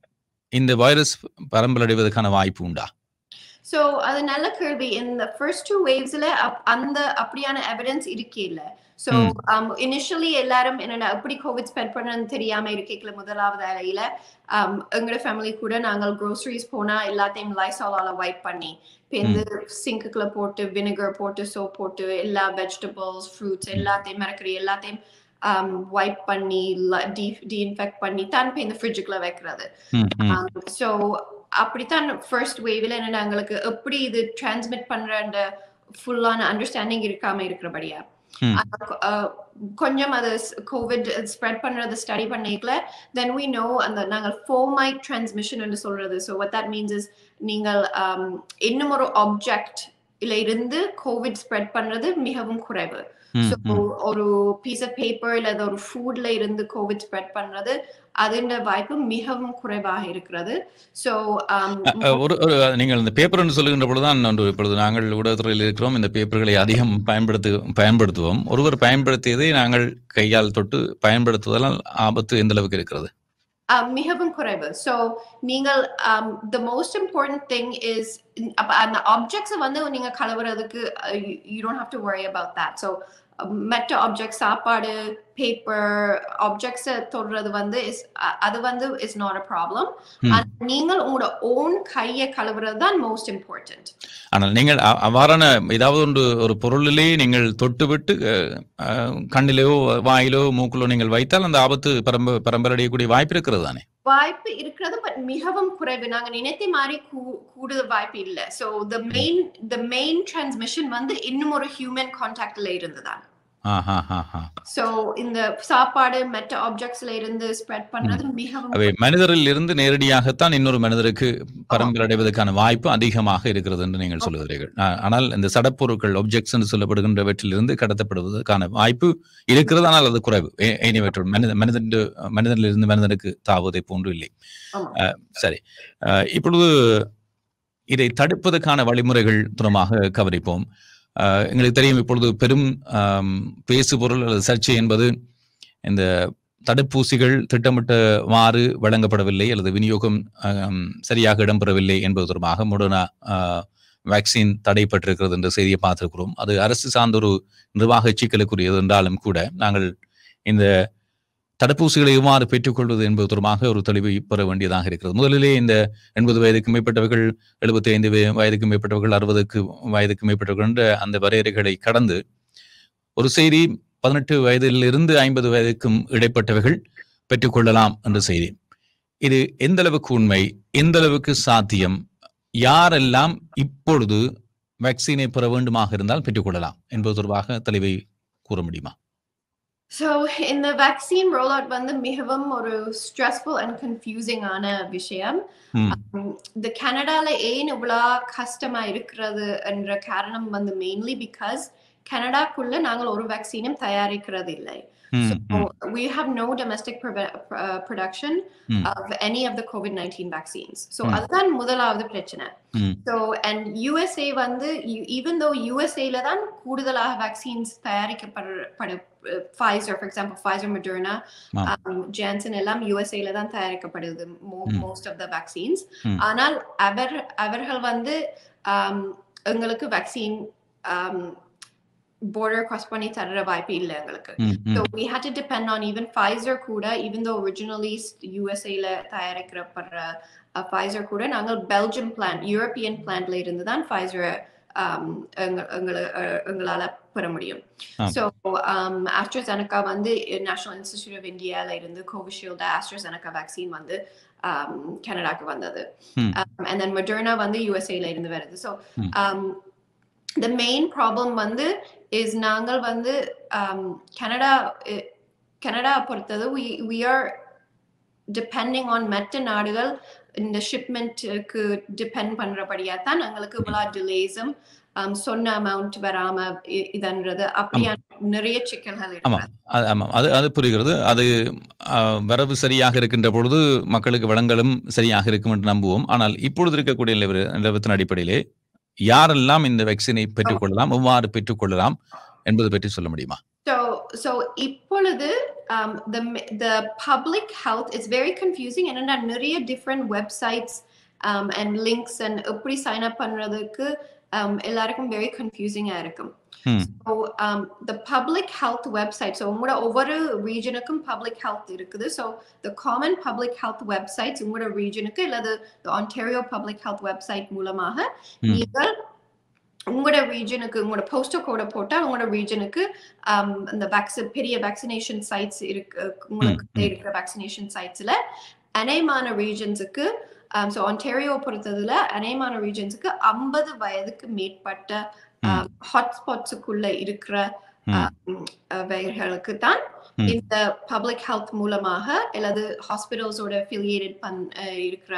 இந்த வைரஸ் பரம்பலடைவதற்கான வாய்ப்பு உண்டா ஸோ அது நல்ல கேள்வி இந்த ஃபர்ஸ்ட் டூ வேவ்ஸ்ல அந்த அப்படியான எவிடன்ஸ் இருக்கே இல்ல ஸோ ம். இனிஷியலி எல்லாரும் என்னடா எப்படி கோவிட் ஸ்பெண்ட் பண்ணன்னு தெரியாம இருக்கல முதலாவது அலையில um, எங்களோட ஃபேமிலி கூட நாங்கள் க்ரோசரிஸ் போனா எல்லாத்தையும் லைசாலால வைப் பண்ணி இப்போ இந்த சிங்குக்குள்ள போட்டு வினிகர் போட்டு சோப் போட்டு எல்லா வெஜிடபிள்ஸ் ஃப்ரூட்ஸ் எல்லாத்தையும் மறக்கறி எல்லாத்தையும் வைப் பண்ணி டீஇன்ஃபெக்ட் பண்ணி தான் இப்போ இந்த ஃப்ரிட்ஜுக்குள்ள வைக்கிறது ம், ம். ஸோ அப்படித்தான் ஃபர்ஸ்ட் வேவ்ல என்ன எங்களுக்கு எப்படி இது டிரான்ஸ்மிட் பண்ற அந்த ஃபுல்லான அண்டர்ஸ்டாண்டிங் இருக்காம இருக்கிறபடியா ம். ஆனா, அஹ், கொஞ்சம் அது கோவிட் ஸ்ப்ரெட் பண்றது ஸ்டடி பண்ணிக்கல தென் we know அந்த நாங்கள் ஃபோமைட் டிரான்ஸ்மிஷன் சொல்றது so what that means is நீங்கள் um, இன்னும் ஒரு ஆப்ஜெக்ட் இல்ல இருந்து கோவிட் ஸ்ப்ரெட் பண்றது மிகவும் குறைவு ம், ஸோ ம். ஒரு பீஸ் ஆஃப் பேப்பர் இல்ல ஒரு ஃபுட்ல இருந்து கோவிட் ஸ்ப்ரெட் பண்றது அதோட வாய்ப்பு மிகவும் குறைவாக இருக்கிறது ஸோ அஹ் ஒரு ஒரு நீங்கள் இந்த பேப்பர்னு சொல்லுகின்ற பொழுதுதான் ஒன்று இப்பொழுது நாங்கள் ஊடகத்துறையில் இருக்கிறோம் இந்த பேப்பர்களை அதிகம் பயன்படுத்து பயன்படுத்துவோம் ஒருவர் பயன்படுத்தியதை நாங்கள் கையால் தொட்டு பயன்படுத்துவதால் ஆபத்து எந்த அளவுக்கு இருக்கிறது மிகவும் குறைவு ஸோ நீங்கள் the most important thing is அப்ப அந்த ஆப்ஜெக்ட்ஸை வந்து நீங்க கலவுறதுக்கு you don't have to worry about that so மற்ற ஆப்ஜெக்ட் சாப்பாடு பேப்பர் ஆப்ஜெக்ட்ஸை தொடுறது வந்து இஸ் அது வந்து இஸ் நாட் அ ப்ராப்ளம் ம். நீங்கள் உங்களோட ஓன் கையை கழுவுறது தான் மோஸ்ட் இம்பார்ட்டன்ட் ஆனால் நீங்கள் அ- அவ்வாறான ஏதாவது ஒன்று ஒரு பொருளிலே நீங்கள் தொட்டுவிட்டு அஹ், அஹ், கண்ணிலோ வாயிலோ மூக்கிலோ நீங்கள் வைத்தால் அந்த ஆபத்து பரம்ப பரம்பரடையக்கூடிய வாய்ப்பு இருக்கிறது தானே வாய்ப்பு இருக்கிறது பட் மிகவும் குறைவு நாங்க நினைத்த மாதிரி கூ- கூடுதல் வாய்ப்பு இல்ல so the main the main transmission வந்து இன்னும் ஒரு ஹியூமன் கான்டாக்ட்ல இருந்துதான் ஆஹா ஆஹா சோ இந்த சாப்பாடு மற்ற ஆப்ஜெக்ட்ஸ்ல இருந்து ஸ்ப்ரெட் பண்றது மிகவும் அவை மனிதரில் இருந்து நேரடியாகத்தான் இன்னொரு மனிதருக்கு பரம்பல் அடைவதற்கான வாய்ப்பு அதிகமாக இருக்கிறது என்று நீங்கள் சொல்லுகிறீர்கள் ஆ- ஆனால் இந்த சடப்பொருட்கள் ஒப்ஜெக்ட்ஸ் என்று சொல்லப்படுகின்றவற்றிலிருந்து கடத்தப்படுவதற்கான வாய்ப்பு இருக்கிறது ஆனால் அது குறைவு ஏ- ஏனையவற்றுள் மனித மனிதன் மனிதனிலிருந்து மனிதனுக்கு தாவுவதை போன்று இல்லை ஆமா. அஹ், சரி அஹ், இப்பொழுது இதை தடுப்பதற்கான வழிமுறைகள் புறமாக கவனிப்போம் அஹ், எங்களுக்கு தெரியும் இப்பொழுது பெரும் ஆம், பேசுபொருள் அல்லது சர்ச்சை என்பது இந்த தடுப்பூசிகள் திட்டமிட்டவாறு வழங்கப்படவில்லை அல்லது விநியோகம் ஆம், சரியாக இடம்பெறவில்லை என்பது தொடர்பாக மொடர்னா வேக்சின் தடைப்பட்டிருக்கிறது என்ற செய்தியை பார்த்திருக்கிறோம் அது அரசு சார்ந்த ஒரு நிர்வாக சிக்கலுக்குரியது என்றாலும் கூட நாங்கள் இந்த தடுப்பூசிகளை எவ்வாறு பெற்றுக்கொள்வது என்பது தொடர்பாக ஒரு தெளிவை பெற வேண்டியதாக இருக்கிறது முதலிலே இந்த எண்பது வயதுக்கு மேற்பட்டவர்கள் எழுபத்தி ஐந்து வயதுக்கு மேற்பட்டவர்கள் அறுபதுக்கு வயதுக்கு மேற்பட்டவர்கள் என்ற அந்த வரையறைகளை கடந்து ஒரு செய்தி பதினெட்டு வயதிலிருந்து ஐம்பது வயதுக்கும் இடைப்பட்டவர்கள் பெற்றுக்கொள்ளலாம் என்ற செய்தி இது எந்த அளவுக்கு உண்மை எந்த அளவுக்கு சாத்தியம் யாரெல்லாம் இப்பொழுது வேக்சினை பெற வேண்டுமாக இருந்தால் பெற்றுக்கொள்ளலாம் என்பது தொடர்பாக தெளிவை கூற முடியுமா ஸோ இந்த வேக்சின் ரோல் அவுட் வந்து மிகவும் ஒரு ஸ்ட்ரெஸ்ஃபுல் அண்ட் கன்ஃபியூசிங் ஆன விஷயம் ம். இந்த கனடால ஏன் இவ்வளோ கஷ்டமா இருக்கிறது என்ற காரணம் வந்து மெயின்லி பிகாஸ் கனடாக்குள்ள நாங்கள் ஒரு வேக்சினும் தயாரிக்கிறது இல்லை ம், So ம், we have no domestic prove- uh, production Mm. of any of the COVID-19 vaccines. So Mm. அதுதான் முதலாவது பிரச்சனை. ம். So and USA வந்து you- even though USA ல தான் கூடுதலாக vaccines தயாரிக்கப்பட Pfizer for example Pfizer Moderna ஆம். um, Janssen எல்லாம் USA ல தான் தயாரிக்கப்படுது mo- Mm. most of the vaccines. Mm. ஆனால் அவர் அவர்கள் வந்து um, எங்களுக்கு vaccine um, border cross பண்ணி தர்ற வாய்ப்பு இல்லை எங்களுக்கு ம், ம். So we had to depend on even Pfizer கூட even though originally USA ல தயாரிக்கப்படுற uh, Pfizer கூட நாங்கள் பெல்ஜியம் பிளான் யூரோப்பியன் பிளான்ல இருந்து தான் Pfizer um, எங்க- எங்கள- அஹ், எங்களால பெற முடியும் ஆ. ஸோ ஆஸ்ட்ரஸெனக்கா வந்து நேஷனல் இன்ஸ்டிடியூட் ஆஃப் இந்தியால இருந்து கோவிஷீல்டு ஆஸ்ட்ரஸெனக்கா வேக்சின் வந்து um, கனடாக்கு வந்தது ம். um, and then Moderna வந்து யூஎஸ்ஏல இருந்து வருது ஸோ ம். um, the main problem வந்து is நாங்கள் வந்து um, கனடா eh, கனடா பொறுத்தது we we are depending on மற்ற நாடுகள் இந்த ஷிப்மெண்ட்டுக்கு டிபெண்ட் பண்றபடியா தான் எங்களுக்கு இவ்வளோ டிலேஸும் சொன்ன அமௌண்ட் வராம இ- இதன்றது அப்படியான நிறைய சிக்கல்கள் ஆமா இருக்கு அது ஆமாம் அது அது புரிகிறது அது ஆ, வரவு சரியாக இருக்கின்ற பொழுது மக்களுக்கு வளங்களும் சரியாக இருக்கும் என்று நம்புவோம் ஆனால் இப்பொழுது இருக்கக்கூடிய நிலவர நிலவரத்தின் அடிப்படையிலே யாரெல்லாம் இந்த வேக்சினை பெற்றுக்கொள்ளலாம் எவ்வாறு பெற்றுக்கொள்ளலாம் என்பது பற்றி சொல்ல முடியுமா So, so இப்பொழுது um, the the public health is very confusing and then நிறைய different websites um, and links and எப்படி sign up பண்றதுக்கு um, எல்லாருக்கும் very confusing ஆ இருக்கும். ம். So um, the public health website, so உங்களோட ஒவ்வொரு regionுக்கும் public health இருக்குது. So the common public health websites உங்களோட regionுக்கு இல்லது the Ontario public health website மூலமாக ம். நீங்கள் உங்களோட ரீஜனுக்கு உங்களோட போஸ்டர் கோட போட்டா உங்களோட ரீஜனுக்கு இந்த வேக்சின் பெரிய வேக்சினேஷன் சைட்ஸ் இருக்கு உங்களுக்கு ம். இருக்கிற வேக்சினேஷன் சைட்ஸ்ல அநேகமான ரீஜன்ஸுக்கு ஸோ ஒன்டேரியோ பொறுத்ததுல அநேகமான ரீஜன்ஸுக்கு ஐம்பது வயதுக்கு மேற்பட்ட ம். ஹாட்ஸ்பாட்ஸுக்குள்ள இருக்கிற ம். வயர்களுக்கு தான் ம். இந்த பப்ளிக் ஹெல்த் மூலமாக அல்லது ஹாஸ்பிட்டல்ஸோட affiliated பண் அஹ், இருக்கிற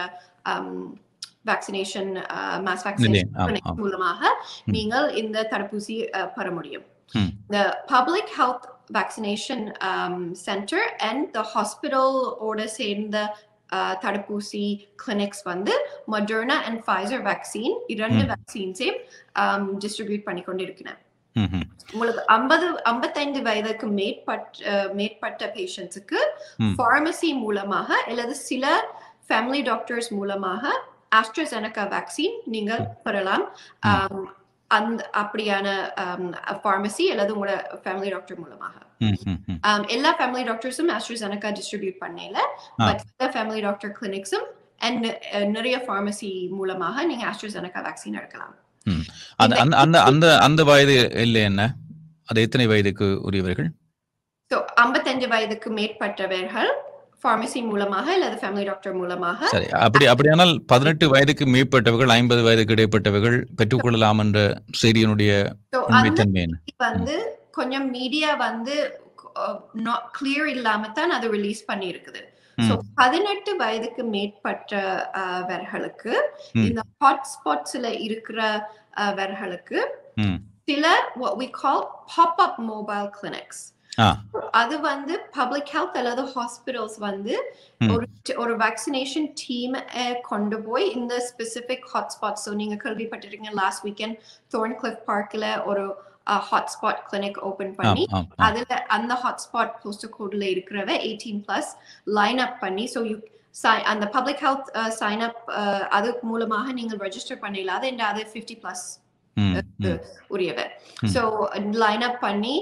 வேக்சினேஷன் மாஸ் நிலையம். ஆம், வேக்சினேஷன் ஆம். மூலமாக ம். நீங்கள் இந்த தடுப்பூசி அஹ், பெற முடியும் ம். the public health vaccination um, center and the hospital ஓட சேர்ந்த uh, தடுப்பூசி கிளினிக்ஸ் வந்து மொடர்னா அண்ட் ஃபைசர் வேக்சின் இரண்டு ம். வேக்சின்ஸையும் டிஸ்ட்ரிபியூட் பண்ணி கொண்டிருக்கிறேன் ம், ம். உங்களுக்கு ஐம்பது ஐம்பத்தைந்து வயதுக்கு மேற்பட்ட மேற்பட்ட பேஷண்ட்ஸுக்கு ம். ஃபார்மசி மூலமாக அல்லது சில ஃபேமிலி டாக்டர்ஸ் மூலமாக ஆஸ்ட்ரஸெனக்கா வேக்சின் நீங்கள் பெறலாம் ம். Um, அந்த அப்படியான ஃபார்மசி அல்லது உங்களோட ஃபேமிலி டாக்டர் மூலமாக ம், ம், ம். Um, எல்லா ஃபேமிலி டாக்டர்ஸும் ஆஸ்ட்ரஸெனக்கா டிஸ்ட்ரிபியூட் பண்ணல ஆ. பட் சில ஃபேமிலி டாக்டர் கிளினிக்ஸும் அண்ட் நிறைய ஃபார்மசி மூலமாக நீங்க ஆஸ்ட்ரஸெனக்கா வேக்சின் எடுக்கலாம் அந்த அந்த அந்த அந்த அந்த வயது இல்லை என்ன அது எத்தனை வயதுக்கு உரியவர்கள் ஸோ ஐம்பத்தஞ்சு வயதுக்கு மேற்பட்டவர்கள் ஃபார்மசி மூலமாக அல்லது ஃபேமிலி டாக்டர் மூலமாக சரி அப்படி அப்படியானால் பதினெட்டு வயதுக்கு மேற்பட்டவர்கள் ஐம்பது வயதுக்கு இடைப்பட்டவர்கள் பெற்றுக்கொள்ளலாம் என்ற செய்தியினுடைய ஸோ அந்த உண்மைத்தன்மை என்ன வந்து கொஞ்சம் மீடியா வந்து கிளியர் இல்லாம தான் அதை ரிலீஸ் பண்ணி இருக்குது ம். ஸோ பதினெட்டு வயதுக்கு மேற்பட்டவர்களுக்கு ம். இந்த ஹாட்ஸ்பாட்ஸ்ல இருக்கிற அஹ், வர்களுக்கு ம். சில what we call pop-up mobile clinics ஆ அது வந்து பப்ளிக் ஹெல்த் அல்லது ஹாஸ்பிட்டல்ஸ் வந்து ம். ஒரு ஒரு வேக்சினேஷன் டீம் கொண்டு போய் இந்த ஸ்பெசிபிக் ஹாட்ஸ்பாட் ஸோ நீங்க கேள்விப்பட்டிருக்கீங்க லாஸ்ட் வீக்கெண்ட் தோர்ன் கிளிஃப் பார்க்ல ஒரு ஹாட்ஸ்பாட் கிளினிக் ஓபன் ஆம் பண்ணி ஆம் ஆம். அதுல அந்த ஹாட்ஸ்பாட் போஸ்டர் கோட்ல இருக்கிறவ எயிட்டீன் பிளஸ் லைன் அப் பண்ணி ஸோ யூ அந்த பப்ளிக் ஹெல்த் சைன் அப் அது மூலமாக நீங்கள் ரெஜிஸ்டர் பண்ணிடலாம் அது அது ஃபிஃப்டி பிளஸ் ம், ம். உரியவர் ம். ஸோ லைன் அப் பண்ணி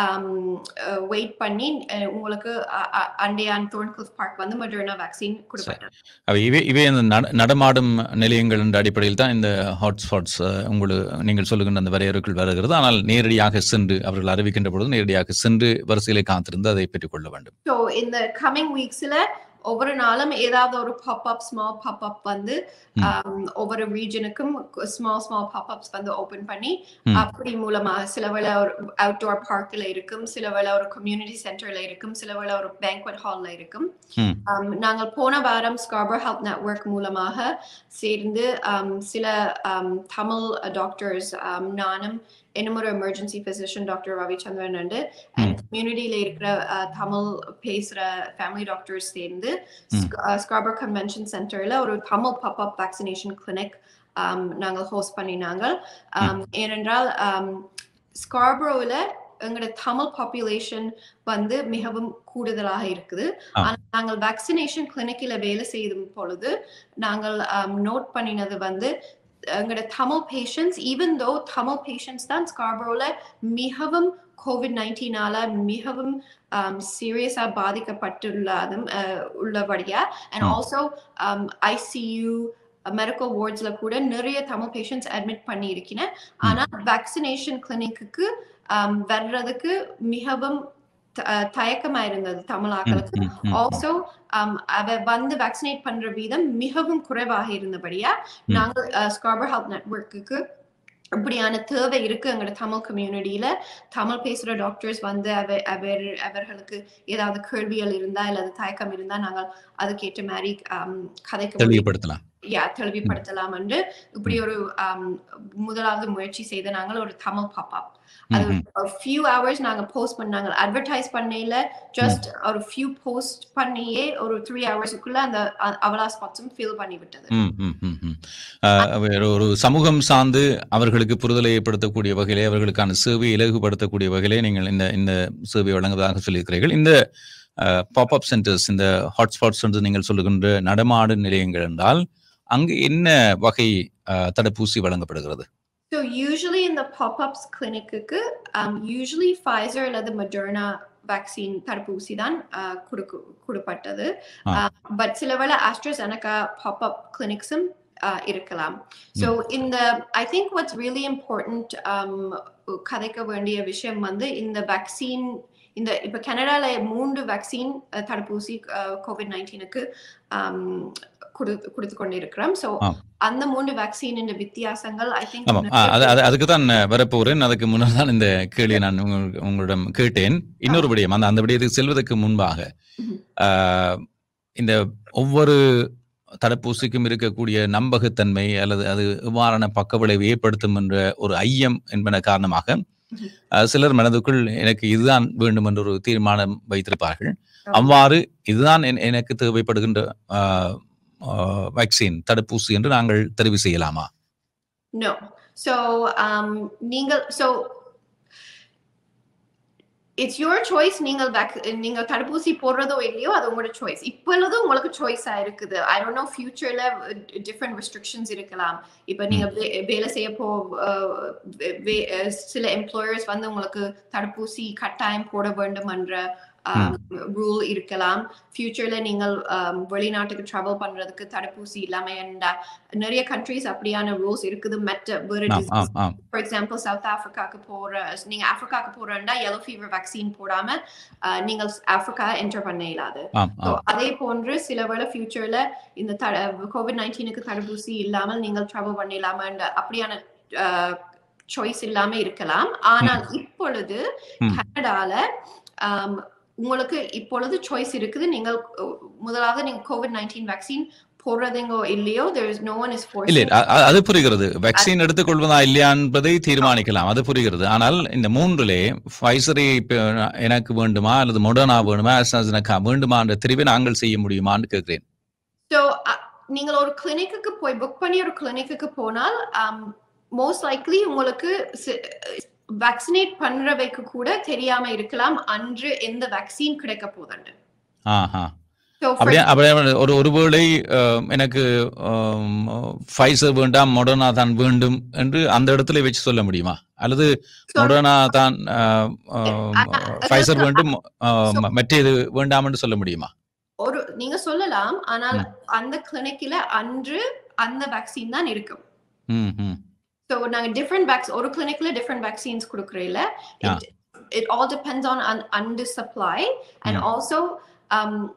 வெயிட் பண்ணி அஹ், உங்களுக்கு அ- அ- அண்டையான் தோர்ன்கிளிஃப் பார்க் வந்து மொடர்னா வேக்சின் கொடுப்பாங்க அவை இவை இவை அந்த நட- நடமாடும் நிலையங்கள் என்ற அடிப்படையில் தான் இந்த ஹாட்ஸ்பாட்ஸ் உங்களுக்கு நீங்கள் சொல்லுகின்ற அந்த வரையறுக்குள் வருகிறது ஆனால் நேரடியாக சென்று அவர்கள் அறிவிக்கின்ற பொழுது நேரடியாக சென்று வரிசையிலே காத்திருந்து அதை பெற்றுக்கொள்ள வேண்டும் ஸோ இந்த கம்மிங் வீக்ஸ்ல ஒவ்வொரு நாளும் ஏதாவது ஒரு பாப்அப் ஸ்மால் பாப்அப் வந்து ம். um, ஒவ்வொரு ரீஜனுக்கும் ஸ்மால் ஸ்மால் பாப்அப்ஸ் வந்து ஓபன் பண்ணி ம். அப்படி மூலமா சில வேளை ஒரு அவுட்டோர் பார்க்ல இருக்கும் சில வேளை ஒரு கம்யூனிட்டி சென்டர்ல இருக்கும் சில வேளை ஒரு பேங்க்வெட் ஹால்ல இருக்கும் ம். Um, நாங்கள் போன வாரம் ஸ்கார்பர் ஹெல்த் நெட்வொர்க் மூலமாக சேர்ந்து um, சில um, தமிழ் டாக்டர்ஸ் நானும் இன்னும் ஒரு எமர்ஜென்சி பிசிஷியன் டாக்டர் ரவிச்சந்திரன் உண்டு அண்ட் கம்யூனிட்டியில இருக்கிற uh, தமிழ் பேசுற ஃபேமிலி டாக்டர்ஸ் சேர்ந்து ம். ஸ்கார்பர் கன்வென்ஷன் சென்டர்ல ஒரு தமிழ் பாப்அப் வேக்சினேஷன் கிளினிக் நாங்கள் ஹோஸ்ட் பண்ணினாங்க Um, ஏனென்றால் ஸ்கார்பரோவில் எங்களோட தமிழ் பாப்புலேஷன் வந்து மிகவும் கூடுதலாக இருக்குது ஆ. ஆனா நாங்கள் வேக்சினேஷன் கிளினிக்கில் வேலை செய்யும் பொழுது நாங்கள் நோட் பண்ணினது வந்து எங்களோட Tamil patients even though Tamil patients தான் ஸ்கார்பரோல மிகவும் கோவிட் நைன்டீனால மிகவும் சீரியஸா பாதிக்கப்பட்டுள்ளதும் அஹ், உள்ளபடியா அண்ட் ம். ஆல்சோ ஐசியூ மெடிக்கல் வார்ட்ஸ்ல கூட நிறைய தமிழ் பேஷண்ட்ஸ் அட்மிட் பண்ணி இருக்கிறேன் ஆனா வேக்சினேஷன் கிளினிக்கு வர்றதுக்கு மிகவும் த- அஹ், தயக்கமா இருந்தது தமிழ் ம், ஆக்களுக்கு ம், ம், ம். ஆல்சோ அவ வந்து வேக்சினேட் பண்ற வீதம் மிகவும் குறைவாக இருந்தபடியா ம். நாங்கள் ஸ்கார்பர் ஹெல்த் நெட்வொர்க்குக்கு இப்படியான தேவை இருக்கு எங்களோட தமிழ் கம்யூனிட்டியில தமிழ் பேசுற டாக்டர்ஸ் வந்து அவ அவர் அவர்களுக்கு ஏதாவது கேள்விகள் இருந்தா அல்லது தயக்கம் இருந்தா நாங்கள் அதுக்கேற்ற மாதிரி um, கதைக்க முடியும் தெளிவுபடுத்தலாம் யா தெளிவுபடுத்தலாம் என்று இப்படி ஒரு um, முதலாவது முயற்சி செய்த நாங்கள் ஒரு தமிழ் பாப்அப் அது ம், ம். ஃபியூ ஹவர்ஸ் நாங்க போஸ்ட் பண்ணாங்க அட்வர்டைஸ் பண்ணையில ஜஸ்ட் ஒரு ஃபியூ போஸ்ட் பண்ணியே ஒரு த்ரீ ஹவர்ஸுக்குள்ள அந்த அ- அவலா ஸ்பாட்ஸும் ஃபில் பண்ணி விட்டது ம், ம், ம், ம். அஹ், வேற ஒரு சமூகம் சார்ந்து அவர்களுக்கு புரிதலை ஏற்படுத்தக்கூடிய வகையிலே அவர்களுக்கான சேவையை இலகுபடுத்தக்கூடிய வகையிலே நீங்கள் இந்த இந்த சேவை வழங்குவதாக சொல்லியிருக்கிறீர்கள் இந்த பாப்அப் சென்டர்ஸ் இந்த ஹாட்ஸ்பாட்ஸ் என்று நீங்கள் சொல்லுகின்ற நடமாடு நிலையங்கள் என்றால் அங்கு என்ன வகை அஹ், தடுப்பூசி வழங்கப்படுகிறது So usually in the pop-ups clinic um, usually Pfizer அல்லது Moderna வேக்சின் தடுப்பூசி தான் uh, கொடுக்கு கொடுப்பட்டது ஆ. பட் சில வேளை ஆஸ்ட்ராசெனகா பாப்அப் கிளினிக்ஸும் இருக்கலாம் ஸோ இந்த I think what's really important கதைக்க வேண்டிய விஷயம் வந்து இந்த வேக்சின் இந்த இப்ப கனடால மூன்று வேக்சின் தடுப்பூசி கோவிட் நைன்டீனுக்கு கொடுத்து கொண்டிருக்கிறோம் ஸோ ஆ. அந்த மூன்று வேக்சின் வித்தியாசங்கள் ஐ திங்க் ஆமாம் ஆ, அது அது அதுக்கு தான் வரப்போகிறேன் அதுக்கு முன்னர் தான் இந்த கேள்வியை நான் உங்கள்- உங்களிடம் கேட்டேன் இன்னொரு விடயம் அந்த அந்த விடயத்துக்கு செல்வதற்கு முன்பாக ம்ஹும். ஆஹ், இந்த ஒவ்வொரு தடுப்பூசிக்கும் இருக்கக்கூடிய நம்பகத்தன்மை அல்லது அது எவ்வாறான பக்க விளைவு ஏற்படுத்தும் என்ற ஒரு ஐயம் என்பன காரணமாக ம்ஹும். ஆஹ், சிலர் மனதுக்குள் எனக்கு இதுதான் வேண்டும் என்ற ஒரு தீர்மானம் வைத்திருப்பார்கள் ஆமா. அவ்வாறு இதுதான் என்- எனக்கு தேவைப்படுகின்ற வேக்சின் தடுப்பூசி என்று நாங்கள் தெரிவு செய்யலாமா No. So um நீங்கள் so it's your choice நீங்கள் vac- நீங்க தடுப்பூசி போடுறதோ இல்லையோ அது உங்களோட சாய்ஸ் இப்பொழுது உங்களுக்கு சாய்ஸா இருக்குது ஐ டோன்ட் நோ ஃபியூச்சர்ல டிஃப்ரெண்ட் ரெஸ்ட்ரிக்ஷன்ஸ் இருக்கலாம் இப்போ நீங்க வே- வேலை செய்ய போ அஹ், வே- வே- அஹ், சில எம்ப்ளாயர்ஸ் வந்து உங்களுக்கு தடுப்பூசி கட்டாயம் போட வேண்டும் என்ற ரூல் இருக்கலாம் ஃபியூச்சர்ல நீங்கள் um, வெளிநாட்டுக்கு டிராவல் பண்றதுக்கு தடுப்பூசி இல்லாம இருந்தா நிறைய கண்ட்ரீஸ் அப்படியான ரூல்ஸ் இருக்குது மற்ற வேற ஆம் ஆம் ஆம் ஃபார் எக்ஸாம்பிள் சவுத் ஆப்பிரிக்காக்கு போற நீங்க ஆப்பிரிக்காக்கு போறேன்டா yellow ஃபீவர் வேக்சின் போடாம அஹ், நீங்கள் ஆப்பிரிக்கா என்டர் பண்ண இயலாது ஆம் So, ஆம் அதே போன்று சில வேளை ஃபியூச்சர்ல இந்த கோவிட் நைன்டீனுக்கு தடுப்பூசி இல்லாமல் நீங்கள் டிராவல் பண்ணிடலாமா அப்படியான சாய்ஸ் இல்லாம இருக்கலாம் ஆனால் இப்பொழுது ம். கனடால um, உங்களுக்கு இப்பொழுது சாய்ஸ் இருக்குது நீங்கள் அஹ், முதலாவது நீங்க கோவிட் நைன்டீன் வேக்சின் போடுறதுங்கோ இல்லையோ there is no one is இல்லை forcing அ- அ- அது புரிகிறது வேக்சின் எடுத்துக்கொள்வதா இல்லையா என்பதை தீர்மானிக்கலாம் அது புரிகிறது ஆனால் இந்த மூன்றிலே ஃபைசரை இப்ப எனக்கு வேண்டுமா அல்லது மொடர்னா வேண்டுமா AstraZeneca வேண்டுமா என்ற தெரிவை நாங்கள் செய்ய முடியுமான்னு கேட்கிறேன் ஸோ நீங்கள் ஒரு கிளினிக்கு போய் புக் பண்ணி ஒரு கிளினிக்கு போனால் மோஸ்ட் லைக்லி உங்களுக்கு வேக்சினேட் பண்றவைக்கு கூட தெரியாம இருக்கலாம் அன்று எந்த வேக்சின் கிடைக்க போதுண்டு ஆஹா ஸோ அப்படியே அப்படியே ஒரு ஒருவேளை அஹ், எனக்கு ஃபைசர் வேண்டாம் மொடர்னா தான் வேண்டும் என்று அந்த இடத்துல வச்சு சொல்ல முடியுமா அல்லது மொடர்னா தான் ஃபைசர் வேண்டும் அஹ், ம- மற்றது வேண்டாம் என்று சொல்ல முடியுமா ஒரு நீங்க சொல்லலாம் ஆனால் ம். அந்த கிளினிக்ல அன்று அந்த வேக்சின் தான் இருக்கும் ம் ம் ஸோ நாங்க டிஃப்ரெண்ட் வேக்ஸ் ஒரு கிளினிக்ல டிஃப்ரெண்ட் வேக்சின்ஸ் கொடுக்குறீல Yeah. It all depends on under supply and Mm. Also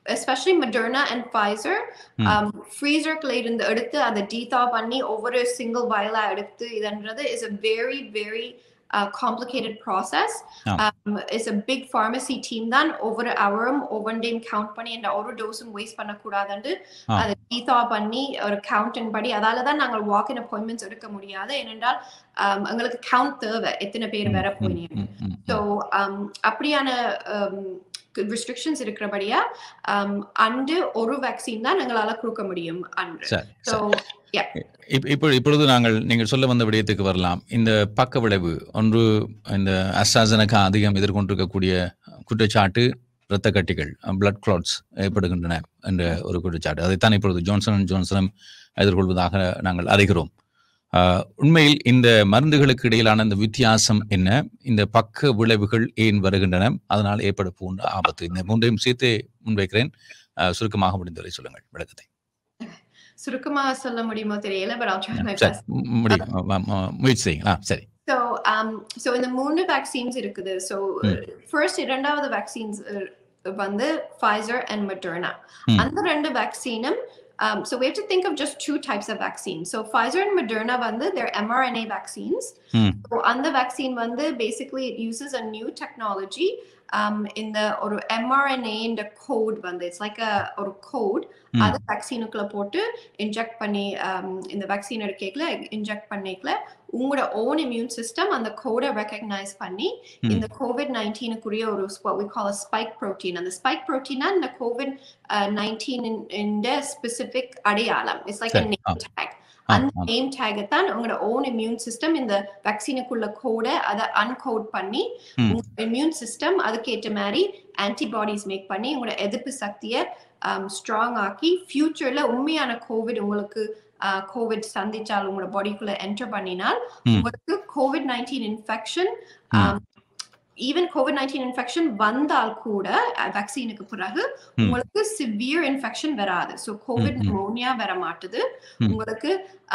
especially Moderna and Pfizer ம். ஃப்ரீசர்க்குள்ள இருந்து எடுத்து அதை டீதா பண்ணி ஒவ்வொரு சிங்கிள் வயலா எடுத்து இதுன்றது is a very very uh, complicated process. ஆ. Um, it's a big pharmacy team தான் ஒவ்வொரு ஹவரும் ஒவ்வொன்றையும் கவுண்ட் பண்ணி அந்த ஒரு டோஸும் வேஸ்ட் பண்ணக்கூடாதுன்னு ஆ. அதை டீதா பண்ணி ஒரு கவுண்டின் படி அதால தான் நாங்கள் வாக் இன் அப்பாயின்மெண்ட்ஸ் எடுக்க முடியாது ஏனென்றால் um, எங்களுக்கு கவுண்ட் தேவை எத்தனை பேர் வர ம், போனீங்க ம், ம், ம். ஸோ அப்படியான ரெஸ்ட்ரிக்ஷன்ஸ் இருக்கிறபடியா um, அண்டு ஒரு வேக்சின் தான் எங்களால கொடுக்க முடியும் அன்று சரி ஸோ சரி. இப்- இப்போ இப்பொழுது நாங்கள் நீங்கள் சொல்ல வந்த விடயத்துக்கு வரலாம் இந்த பக்க விளைவு ஒன்று இந்த அஸ்ட்ராசனக்கா அதிகம் எதிர்கொண்டிருக்கக்கூடிய குற்றச்சாட்டு இரத்த கட்டிகள் பிளட் கிளாட்ஸ் ஏற்படுகின்றன என்ற ஒரு குற்றச்சாட்டு அதைத்தான் இப்பொழுது ஜான்சன் அண்ட் ஜான்சனும் எதிர்கொள்வதாக நாங்கள் அறிகிறோம் ஆஹ், உண்மையில் இந்த மருந்துகளுக்கு இடையிலான இந்த வித்தியாசம் என்ன இந்த பக்க விளைவுகள் ஏன் வருகின்றன அதனால் ஏற்பட போன்ற ஆபத்து இந்த மூன்றையும் சேர்த்து முன்வைக்கிறேன் ஆஹ், சுருக்கமாக முடிந்தவரை சொல்லுங்கள் விளக்கத்தை சுருக்கமா சொல்ல முடியுமோ தெரியல பட் I'll try my சரி best மு- முடியும் ம- ம- முயற்சி செய்யுங்க ஆ சரி So, um, so இந்த மூணு வேக்சின்ஸ் இருக்குது ஸோ ம். ஃபர்ஸ்ட் இரண்டாவது வேக்சின்ஸ் வந்து Pfizer and Moderna ம். அந்த ரெண்டு வேக்சினும் Um, so we have to think of just two types of vaccines. So Pfizer and Moderna வந்து they're mRNA vaccines. ம். So அந்த vaccine வந்து basically it uses a new technology um, in the ஒரு mRNA இந்த code வந்து it's like a ஒரு code ம். அது வேக்சினுக்குள்ள போட்டு இன்ஜெக்ட் பண்ணி um, இந்த வேக்சின் எடுக்கல இன்ஜெக்ட் பண்ணிக்கல உங்களோட ஓன் இம்யூன் சிஸ்டம் அந்த கோடை ரெக்கக்னைஸ் பண்ணி ம். இந்த கோவிட் நைன்டீனுக்குரிய ஒரு what we call a spike protein அந்த spike protein இந்த கோவிட் நைன்டீன் இந்த ஸ்பெசிபிக் அடையாளம் இட்ஸ் லைக் சரி. ஆ. நேம் டேக் ஆ, அந்த ஆ. நேம் டேக் தான் உங்களோட ஓன் இம்யூன் சிஸ்டம் இந்த வேக்சினுக்குள்ள கோடை அதை அன்கோட் பண்ணி ம். உங்க இம்யூன் சிஸ்டம் அதுக்கேற்ற மாதிரி ஆன்டிபாடிஸ் மேக் பண்ணி உங்களோட எதிர்ப்பு சக்தியை ஸ்ட்ராங் ஆக்கி ஃபியூச்சர்ல உண்மையான கோவிட் உங்களுக்கு கோவிட் சந்திச்சால் உங்களோட பாடிக்குள்ள என்டர் பண்ணினால் ம். உங்களுக்கு கோவிட் நைன்டீன் இன்ஃபெக்ஷன் ம். ஈவன் கோவிட் நைன்டீன் இன்ஃபெக்ஷன் வந்தால் கூட வேக்சினுக்கு பிறகு ம். உங்களுக்கு சிவியர் இன்ஃபெக்ஷன் வராது ஸோ கோவிட் ம், ம். நிமோனியா வர மாட்டுது ம். உங்களுக்கு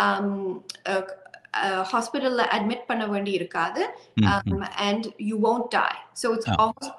ஹாஸ்பிட்டல்ல அட்மிட் பண்ண வேண்டி இருக்காது ம், ம். um, and you won't die. So it's Ah. almost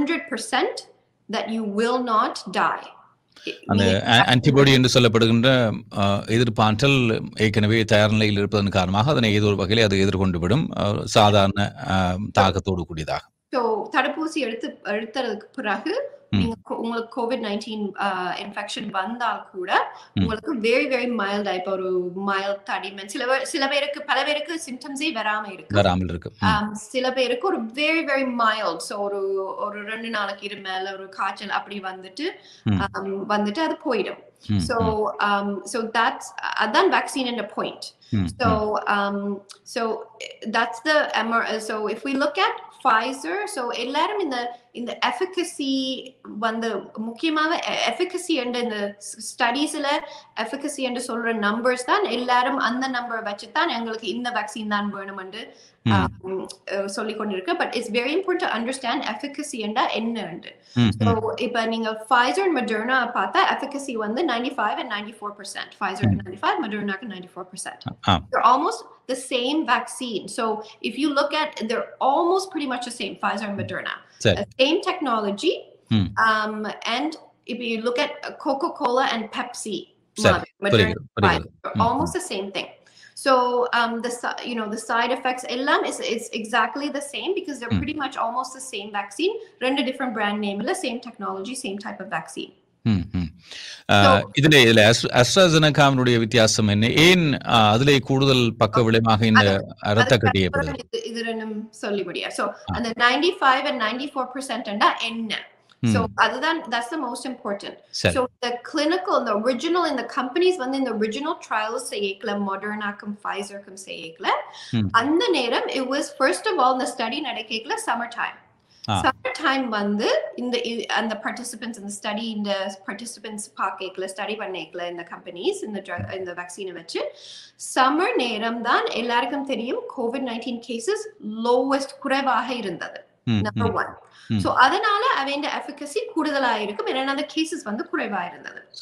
100% that you will not die. It அந்த means- ஆன்டிபாடி என்று சொல்லப்படுகின்ற அஹ், எதிர்ப்பாற்றல் ஏற்கனவே தயார் நிலையில் இருப்பதன் காரணமாக அதனை ஏதோ ஒரு வகையில் அது எதிர்கொண்டு விடும் அஹ், சாதாரண அஹ், தாக்கத்தோடு கூடியதாக So தடுப்பூசி எடுத்து எடுத்ததுக்கு பிறகு ம். நீங்க co- உங்களுக்கு கோவிட் நைன்டீன் இன்ஃபெக்ஷன் வந்தால் கூட ம். உங்களுக்கு வெரி வெரி மைல்டா இப்போ ஒரு மைல்ட் தடிமன் சில பேர் சில பேருக்கு பல பேருக்கு சிம்டம்ஸே வராம இருக்கு வராமல் இருக்கு ம், Um, சில பேருக்கு ஒரு வெரி வெரி மைல்ட் ஸோ ஒரு ஒரு ரெண்டு நாளைக்கு இருமேல ஒரு காய்ச்சல் அப்படி வந்துட்டு ம். um, வந்துட்டு அது போயிடும் ம், So, um, so that's அதான் vaccine and a point. ம், So, um, so that's the MR. So, if we look at Pfizer, so எல்லாரும் இந்த இந்த efficacy வந்து முக்கியமாக efficacy and இந்த ஸ்டடீஸ்ல efficacy என்று சொல்ற நம்பர்ஸ் தான் எல்லாரும் அந்த நம்பர் வச்சு தான் எங்களுக்கு இந்த வேக்சின் தான் வேணும் என்று ம், சொல்லி கொண்டிருக்கு but it's very important to understand efficacy என்றா என்னன்னு ம், ஸோ ம். இப்போ நீங்க ஃபைசர் அண்ட் மெடர்னா பார்த்தா எஃபிகசி வந்து ninety five and ninety four percent ஃபைசருக்கு நைன்டி ஃபைவ் மெடர்னாக்கு நைன்டி ஃபோர் பர்சன்ட் ஆ. they're almost the same vaccine. So if you look at, they're almost pretty much the same, Pfizer and Moderna. சரி. Uh, same technology. Hmm. Um, and if you look at uh, Coca-Cola and Pepsi, சரி, Moderna, Moderna, புரிகிறது புரிகிறது Pfizer, they're Mhm. almost the same thing. So um, the si- you know the side effects elam is is exactly the same because they're Hmm. pretty much almost the same vaccine. Render different brand name, same technology, same type of vaccine. ம், ம். அஹ், இதுல இதுல அஸ்ட்ராசனகாவினுடைய வித்தியாசம் என்ன ஏன் அஹ், அதிலே கூடுதல் பக்க விளைவாக இந்த இரத்த கட்டி ஏற்படுது இது- இது ரெண்டும் சொல்லி முடியாது ஸோ ஆ. அந்த ninety five and ninety four பர்சன்ட்னா என்ன ம், ஸோ அதுதான் தட்ஸ் த மோஸ்ட் இம்பார்ட்டன்ட் சரி ஸோ இந்த கிளினிக்கல் இந்த ஒரிஜினல் இந்த கம்பெனிஸ் வந்து இந்த ஒரிஜினல் ட்ரையல்ஸ் செய்யக்கல மாடர்னாக்கும் ஃபைசருக்கும் செய்யக்கல ம். அந்த நேரம் it was first of all இந்த ஸ்டடி நடக்கல சம்மர் டைம் ஆ. சம்மர் டைம் வந்து இந்த இ- அந்த பார்ட்டிசிபென்ட்ஸ் இந்த ஸ்டடி இந்த பார்ட்டிசிபென்ட்ஸ் பார்க்கல ஸ்டடி பண்ணிக்கல இந்த கம்பெனிஸ் இந்த drug- இந்த வேக்சினை வச்சு சம்மர் நேரம் தான் எல்லாருக்கும் தெரியும் கோவிட் நைன்டீன் கேசஸ் லோவஸ்ட் குறைவாக இருந்தது ம், நம்பர் ம், ஒன் ம். சோ அதனால அவன் எஃபிகசி கூடுதலா இருக்கும் ஏன்னா அந்த கேசஸ் வந்து குறைவா இருந்தது சரி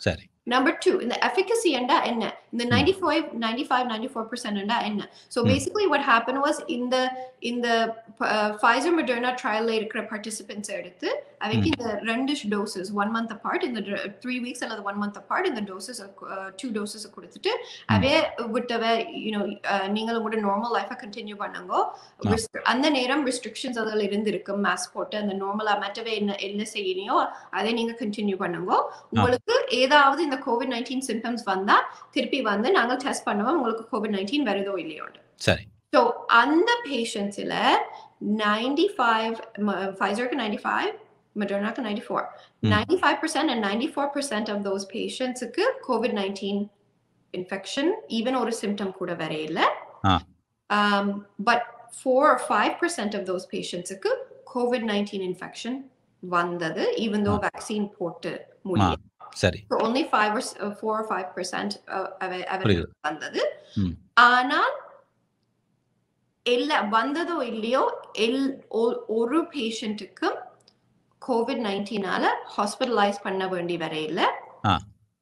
நம்பர் டூ இந்த எஃபிகசி என்றா என்ன இந்த ninety five ninety five ninety four percent என்ன so Hmm. Basically what happen was இந்த இந்த ஃபைசர் மெடர்னா ட்ரையல்ல இருக்கிற பார்ட்டிசிபென்ட்ஸ் எடுத்து அவைக்கு இந்த ரெண்டு டோசஸ் ஒன் மந்த் அப்பார்ட் இந்த த்ரீ வீக்ஸ் அல்லது ஒன் மந்த் அப்பார்ட் இந்த டோசஸ் டூ டோசஸ் கொடுத்துட்டு அவே விட்டவ யூனோ நீங்கள் உங்களோட நார்மல் லைஃபை கண்டினியூ பண்ணுங்கோ ஆ. Restri- அந்த நேரம் ரெஸ்ட்ரிக்ஷன்ஸ் அதில் இருந்திருக்கு மாஸ்க் போட்டு அந்த நார்மலா மற்றவே என்ன என்ன செய்யலையோ அதை நீங்க கண்டினியூ பண்ணுங்க உங்களுக்கு ஏதாவது இந்த கோவிட் நைன்டீன் சிம்டம்ஸ் வந்தா திருப்பி வந்து நாங்க டெஸ்ட் பண்ணுவோம் உங்களுக்கு கோவிட் நைன்டீன் வருதோ இல்லையோன்னு சரி ஸோ அந்த பேஷண்ட்ஸில் நைன்டி ஃபைவ் ஃபைசருக்கு நைன்டி ஃபைவ் மெடர்னாக்கு ninety four Hmm. Ninety five percent and ninety four percent of those பேஷண்ட்ஸுக்கு கோவிட் நைன்டீன் இன்ஃபெக்ஷன் ஈவன் ஒரு சிம்டம் கூட வரையில ஆ. But four or five percent of those பேஷண்ட்ஸுக்கு கோவிட் நைன்டீன் இன்ஃபெக்ஷன் வந்தது ஈவன் தோ வேக்சின் போட்டு முடியும் சரி So only five or s- uh, four or five percent புரியுது. வந்தது ம். ஆனால் இல்ல வந்ததோ இல்லையோ எல் ஒ- ஒரு பேஷண்ட்டுக்கு கோவிட் நைன்டீனால ஹாஸ்பிட்டலைஸ் பண்ண வேண்டி வரையில ஆ.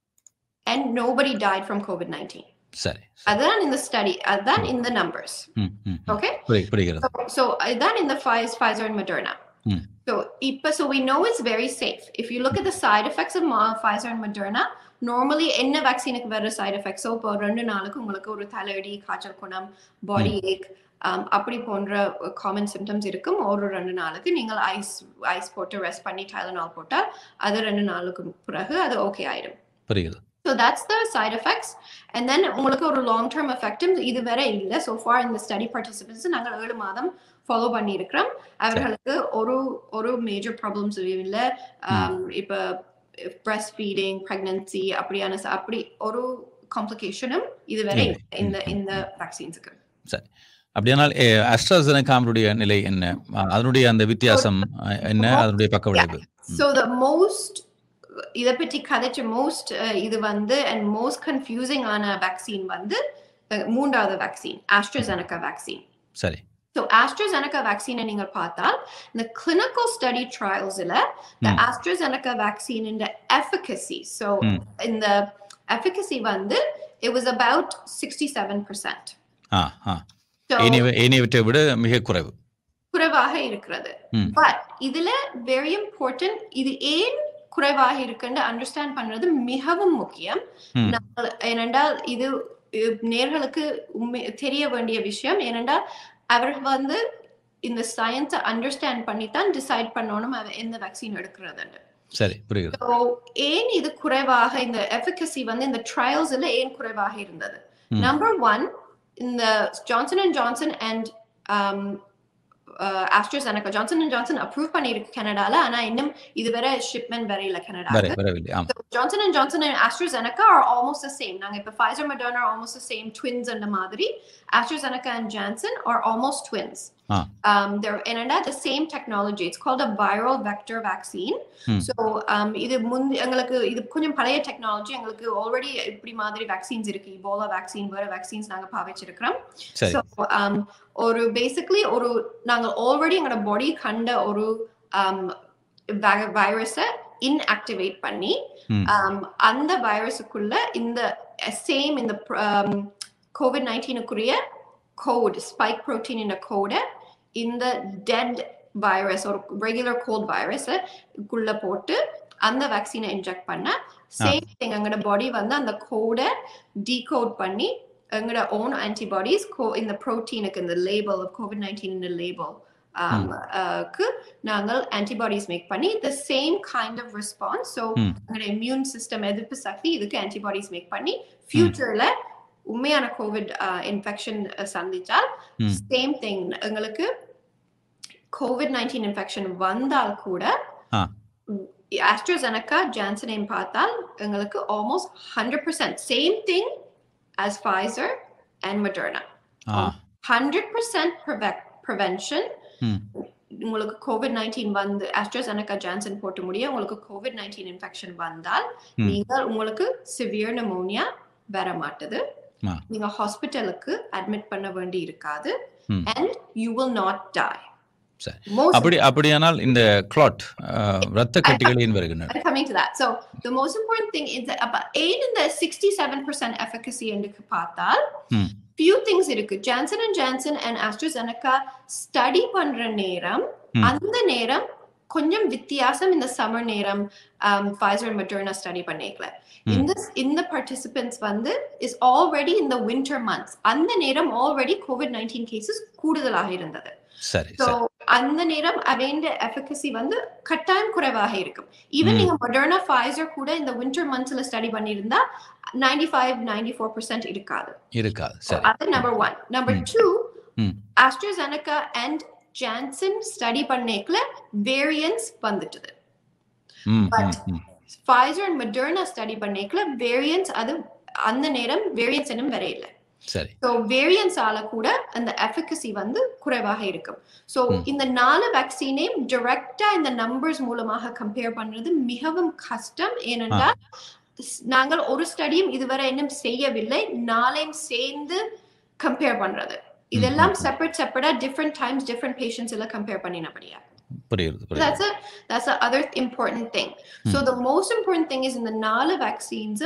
And nobody died from COVID nineteen சரி அதான் இந்த ஸ்டடி அதான் இந்த நம்பர்ஸ் ம், ம், ம். ஓகே புரி- புரிகிறது so இதான் இந்த Pfizer Pfizer and Moderna. Hmm. So, இப்ப, so we know it's very safe. If you look at the side effects of Ma- Pfizer and Moderna, normally என்ன வேக்சினுக்கு வர சைடு எஃபெக்ட்ஸோ இப்போ ரெண்டு நாளுக்கு உங்களுக்கு ஒரு தலையடி காய்ச்சல் குணம் பாடி ஏக் அப்படி போன்ற காமன் சிம்டம்ஸ் இருக்கும் ஒரு ரெண்டு நாளுக்கு நீங்கள் ஐஸ் ஐஸ் போட்டு ரெஸ்ட் பண்ணி டைலனால் போட்டால் அது ரெண்டு நாளுக்கு பிறகு அது ஓகே ஆயிடும் புரிகிறது So that's the side effects. And then உங்களுக்கு ஒரு லாங் டேர்ம் எஃபெக்டும் இதுவரை இல்லை so far இந்த ஸ்டடி பார்ட்டிசிபென்ட்ஸ் நாங்கள் ஏழு மாதம் ஃபாலோ பண்ணியிருக்கிறோம் அவர்களுக்கு ஒரு ஒரு மேஜர் ப்ராப்ளம்ஸ் இல்லை இப்போ பிரஸ்ட் ஃபீடிங் ப்ரெக்னன்சி அப்படியான ச- அப்படி ஒரு காம்ப்ளிகேஷனும் இதுவரை இல்லை. இல்லை இந்த ம், இந்த வேக்சின்ஸுக்கு அப்படியானால் அஸ்ட்ராசெனகாமருடைய நிலை என்ன அஹ், அதனுடைய அந்த வித்தியாசம் அஹ், என்ன அதனுடைய பக்க விளைவு ஸோ த மோஸ்ட் இதை பற்றி கதைச்ச மோஸ்ட் இது வந்து அண்ட் மோஸ்ட் கன்ஃபியூசிங் ஆன வேக்சின் வந்து அஹ், மூன்றாவது வேக்சின் ஆஸ்ட்ரேசெனக்கா வேக்சின் சரி ஸோ ஆஸ்ட்ரேசெனக்கா வேக்சினை நீங்கள் பார்த்தால் இந்த கிளினிக்கல் ஸ்டடி ட்ரையல்ஸில் இந்த ம். ஆஸ்ட்ரேசெனக்கா வேக்சின் இந்த எஃபிகசி ஸோ ம். இந்த எஃபிகசி வந்து it was about sixty seven percent ஆ ஆ ஏனைய ஏனையவற்றை விட மிக குறைவு குறைவாக இருக்கிறது ம். பட் இதுல வெரி இம்பார்ட்டன்ட் இது ஏன் குறைவாக இருக்குன்னு அண்டர்ஸ்டாண்ட் பண்றது மிகவும் முக்கியம் ம். நாங்கள் ஏனென்றால் இது இ- நேர்களுக்கு உண்மை தெரிய வேண்டிய விஷயம் ஏனென்றால் அவர்கள் வந்து இந்த சயின்ஸை அண்டர்ஸ்டாண்ட் பண்ணி தான் டிசைட் பண்ணணும் அவ எந்த வேக்சின் எடுக்கிறதுன்னு சரி புரிகிறது ஸோ ஏன் இது குறைவாக இந்த எஃபிகசி வந்து இந்த ட்ரையல்ஸ்ல ஏன் குறைவாக இருந்தது ம். நம்பர் ஒன் இந்த Johnson and Johnson and AstraZeneca Johnson and Johnson approve பண்ணியிருக்கு கனடால ஆனா இன்னும் இதுவரை ஷிப்மெண்ட் வரையில வரை கனடால வரவில்லை ஆம் Johnson and Johnson and AstraZeneca are almost the same. நாங்க இப்ப Pfizer, Moderna are almost the same twins அந்த மாதிரி. AstraZeneca and Janssen are almost twins. Ah. Um, they're என்னடா the same technology. It's called a viral vector vaccine. Hmm. So um, இது முந்தி எங்களுக்கு இது கொஞ்சம் பழைய டெக்னாலஜி எங்களுக்கு ஆல்ரெடி இப்படி மாதிரி வேக்சின்ஸ் இருக்கு இபோலா வேக்சின் வேற வேக்சின்ஸ் நாங்க பாவிச்சிருக்கிறோம் சரி So, um, ஒரு பேசிக்லி ஒரு நாங்க ஆல்ரெடி எங்களோட பாடி கண்ட ஒரு வைரஸை இன்ஆக்டிவேட் பண்ணி ம். um, அந்த வைரஸுக்குள்ள இந்த சேம் இந்த கோவிட் நைன்டீனுக்குரிய கோட் ஸ்பைக் ப்ரோட்டீன் இந்த கோடை இந்த டெட் வைரஸ் ஒரு ரெகுலர் கோல்ட் வைரஸை குள்ள போட்டு அந்த வேக்சினை இன்ஜெக்ட் பண்ண சேம் திங் எங்களோட பாடி வந்து அந்த கோடை டீகோட் பண்ணி எங்களோட ஓன் ஆன்டிபாடிஸ் இந்த ப்ரோட்டீனுக்கு இந்த லேபிள் கோவிட் நைன்டீன் இந்த லேபிள் க்கு நாங்கள் ஆன்டிபாடிஸ் மேக் பண்ணி the same kind of response so ம். எங்களோட இம்யூன் சிஸ்டம் எதிர்ப்பு சக்தி இதுக்கு ஆன்டிபாடிஸ் மேக் பண்ணி ஃபியூச்சர்ல உண்மையான கோவிட் இன்ஃபெக்ஷன் சந்திச்சால் ம். சேம் திங் எங்களுக்கு கோவிட் நைன்டீன் இன்ஃபெக்ஷன் வந்தால் கூட ஆ. ஆஸ்ட்ரோசெனக்கா ஜான்சனையும் பார்த்தால் எங்களுக்கு almost hundred percent same thing as Pfizer and Moderna ஆ ஹண்ட்ரட் பர்சன்ட் ப்ரிவென்ஷன் ம். உங்களுக்கு கோவிட் நைன்டீன் வந்து ஆஸ்ட்ரோசெனக்கா ஜான்சன் போட்டு முடிய உங்களுக்கு கோவிட் நைன்டீன் இன்ஃபெக்ஷன் வந்தால் ம். நீங்கள் உங்களுக்கு சிவியர் நிமோனியா வர மாட்டுது ஆ. நீங்க ஹாஸ்பிட்டலுக்கு அட்மிட் பண்ண வேண்டி இருக்காது ம். And you will not die சரி Most அப்படி அப்படியானால் இந்த கிளாட் இரத்த கட்டிகள் ஏன் வருகின்றன I'm coming to that. So the most important thing is that about eight in the 67% efficacy into பார்த்தால் Hmm. few things இருக்கு Janssen and Janssen and AstraZeneca study பண்ற நேரம் Hmm. அந்த நேரம் கொஞ்சம் வித்தியாசம் இந்த சம்மர் நேரம் Pfizer and Moderna study பண்ணிக்கல Hmm. இந்த இந்த participants வந்து is already in the winter months அந்த நேரம் already COVID-19 cases கூடுதலாக இருந்தது சரி So சரி அந்த நேரம் அவைண்ட எஃபிகசி வந்து கட்டாயம் குறைவாக இருக்கும் ஈவன் ம். நீங்க மொடர்னா ஃபைசர் கூட இந்த வின்டர் மந்த்ஸ்ல ஸ்டடி பண்ணியிருந்தா ninety five ninety four percent இருக்காது இருக்காது So, சரி அது நம்பர் ஒன் நம்பர் ம். டூ ம். ஆஸ்ட்ரேசெனகா அண்ட் ஜான்சன் ஸ்டடி பண்ணேக்கல வேரியன்ஸ் வந்துட்டுது ம், but- ம், ம். ஃபைசர் அண்ட் மொடர்னா ஸ்டடி பண்ணேக்கல வேரியன்ஸ் அது அந்த நேரம் வேரியன்ஸ் இன்னும் வரையில சரி ஸோ வேரியன்ஸால கூட அந்த எஃபிகசி வந்து குறைவாக இருக்கும் ஸோ ம். இந்த நாலு வேக்சினையும் டைரக்டா இந்த நம்பர்ஸ் மூலமாக கம்பேர் பண்றது மிகவும் கஷ்டம் ஏனென்றால் ஸ்- நாங்கள் ஒரு ஸ்டடியும் இதுவரை இன்னும் செய்யவில்லை நாளையும் சேர்ந்து கம்பேர் பண்றது இதெல்லாம் ம். செப்பரேட் செப்பரேட்டா டிஃப்ரெண்ட் டைம்ஸ் டிஃப்ரெண்ட் பேஷண்ட்ஸ் எல்லாம் கம்பேர் பண்ணினபடியா புரியுது புரியுது that's a that's the other important thing so the most important thing is in the nala vaccines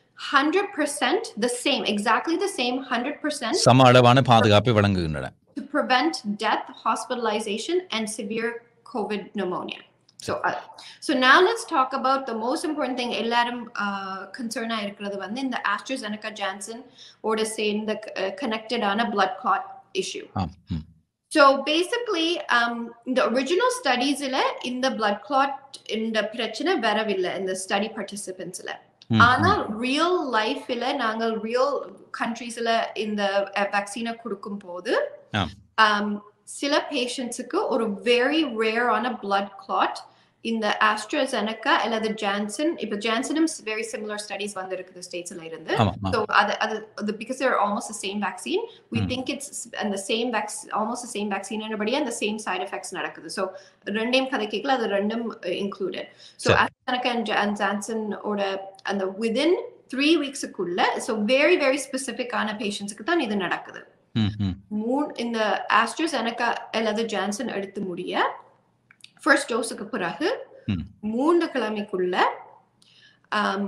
100% the same exactly the same 100% சம அளவான பாதுகாப்பை வழங்குகின்றன to prevent death hospitalization and severe covid pneumonia so uh, so now let's talk about the most important thing எல்லாரும் concern இருக்கிறது வந்து இந்த AstraZeneca Janssen ஓட சேர்ந்த connected ஆன blood clot issue ஆம் ம். So basically, um, the original studies in the blood clot in the பிரச்சனை வரவில்லை இந்த study participants ல ம், ஆனா ம். ரியல் லைஃப்ல நாங்கள் ரியல் கண்ட்ரீஸ்ல இந்த வேக்சினை கொடுக்கும் போது ஆ. um, சில பேஷண்ட்ஸுக்கு ஒரு வெரி ரேரான பிளட் கிளாட் இந்த ஆஸ்ட்ராசெனக்கா அல்லது ஜான்சன் இப்போ ஜான்சனும் வெரி சிமிலர் ஸ்டடிஸ் வந்திருக்குது ஸ்டேட்ஸ்ல இருந்து ஆமா ஆமா. So அது அது the, because they're almost the same vaccine, we Mm. think it's and the same vaccine, almost the same vaccine everybody and the same side effects நடக்குது. So ரெண்டையும் கதை கேட்கல அது ரெண்டும் uh, included. So சரி. AstraZeneca and, Ja- and Janssen ஓட அந்த within three weeksக்குள்ள so very very specific ஆன patientsக்கு தான் இது நடக்குது. ம், ம். மூணு இந்த ஆஸ்ட்ராசெனக்கா அல்லது ஜான்சன் எடுத்து முடிய ஃபர்ஸ்ட் டோஸுக்கு பிறகு ம். மூன்று கிழமைக்குள்ள ஆம்,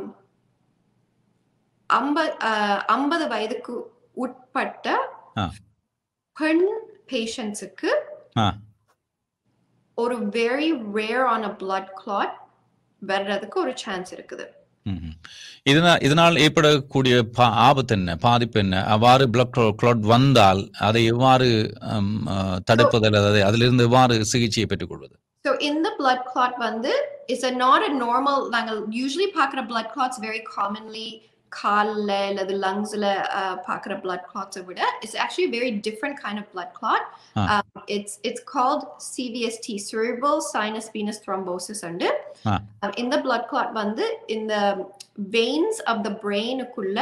ஐம்பது ஐம்பது வயதுக்கு உட்பட்ட ஆ. பெண் பேஷண்ட்ஸுக்கு ஆ. ஒரு வெரி ரேர் ஆன பிளட் கிளாட் வர்றதுக்கு ஒரு சான்ஸ் இருக்குது ம், ம். இதனால் இதனால் ஏற்படக்கூடிய பா ஆபத்து என்ன பாதிப்பு என்ன அவ்வாறு பிளட் கிளாட் வந்தால் அதை எவ்வாறு ஹம், அஹ், தடுப்பது அல்லது அதிலிருந்து எவ்வாறு சிகிச்சையை பெற்றுக்கொள்வது So in the blood clot வந்து is a not a normal நாங்கள் usually பார்க்குற blood clots very commonly கால்ல அல்லது லங்ஸ்ல பார்க்குற blood clots விட it's actually a very different kind of blood clot Ah. um, it's it's called CVST cerebral sinus venous thrombosis உண்டு Ah. um, இந்த blood clot வந்து இந்த veins of the brain குள்ள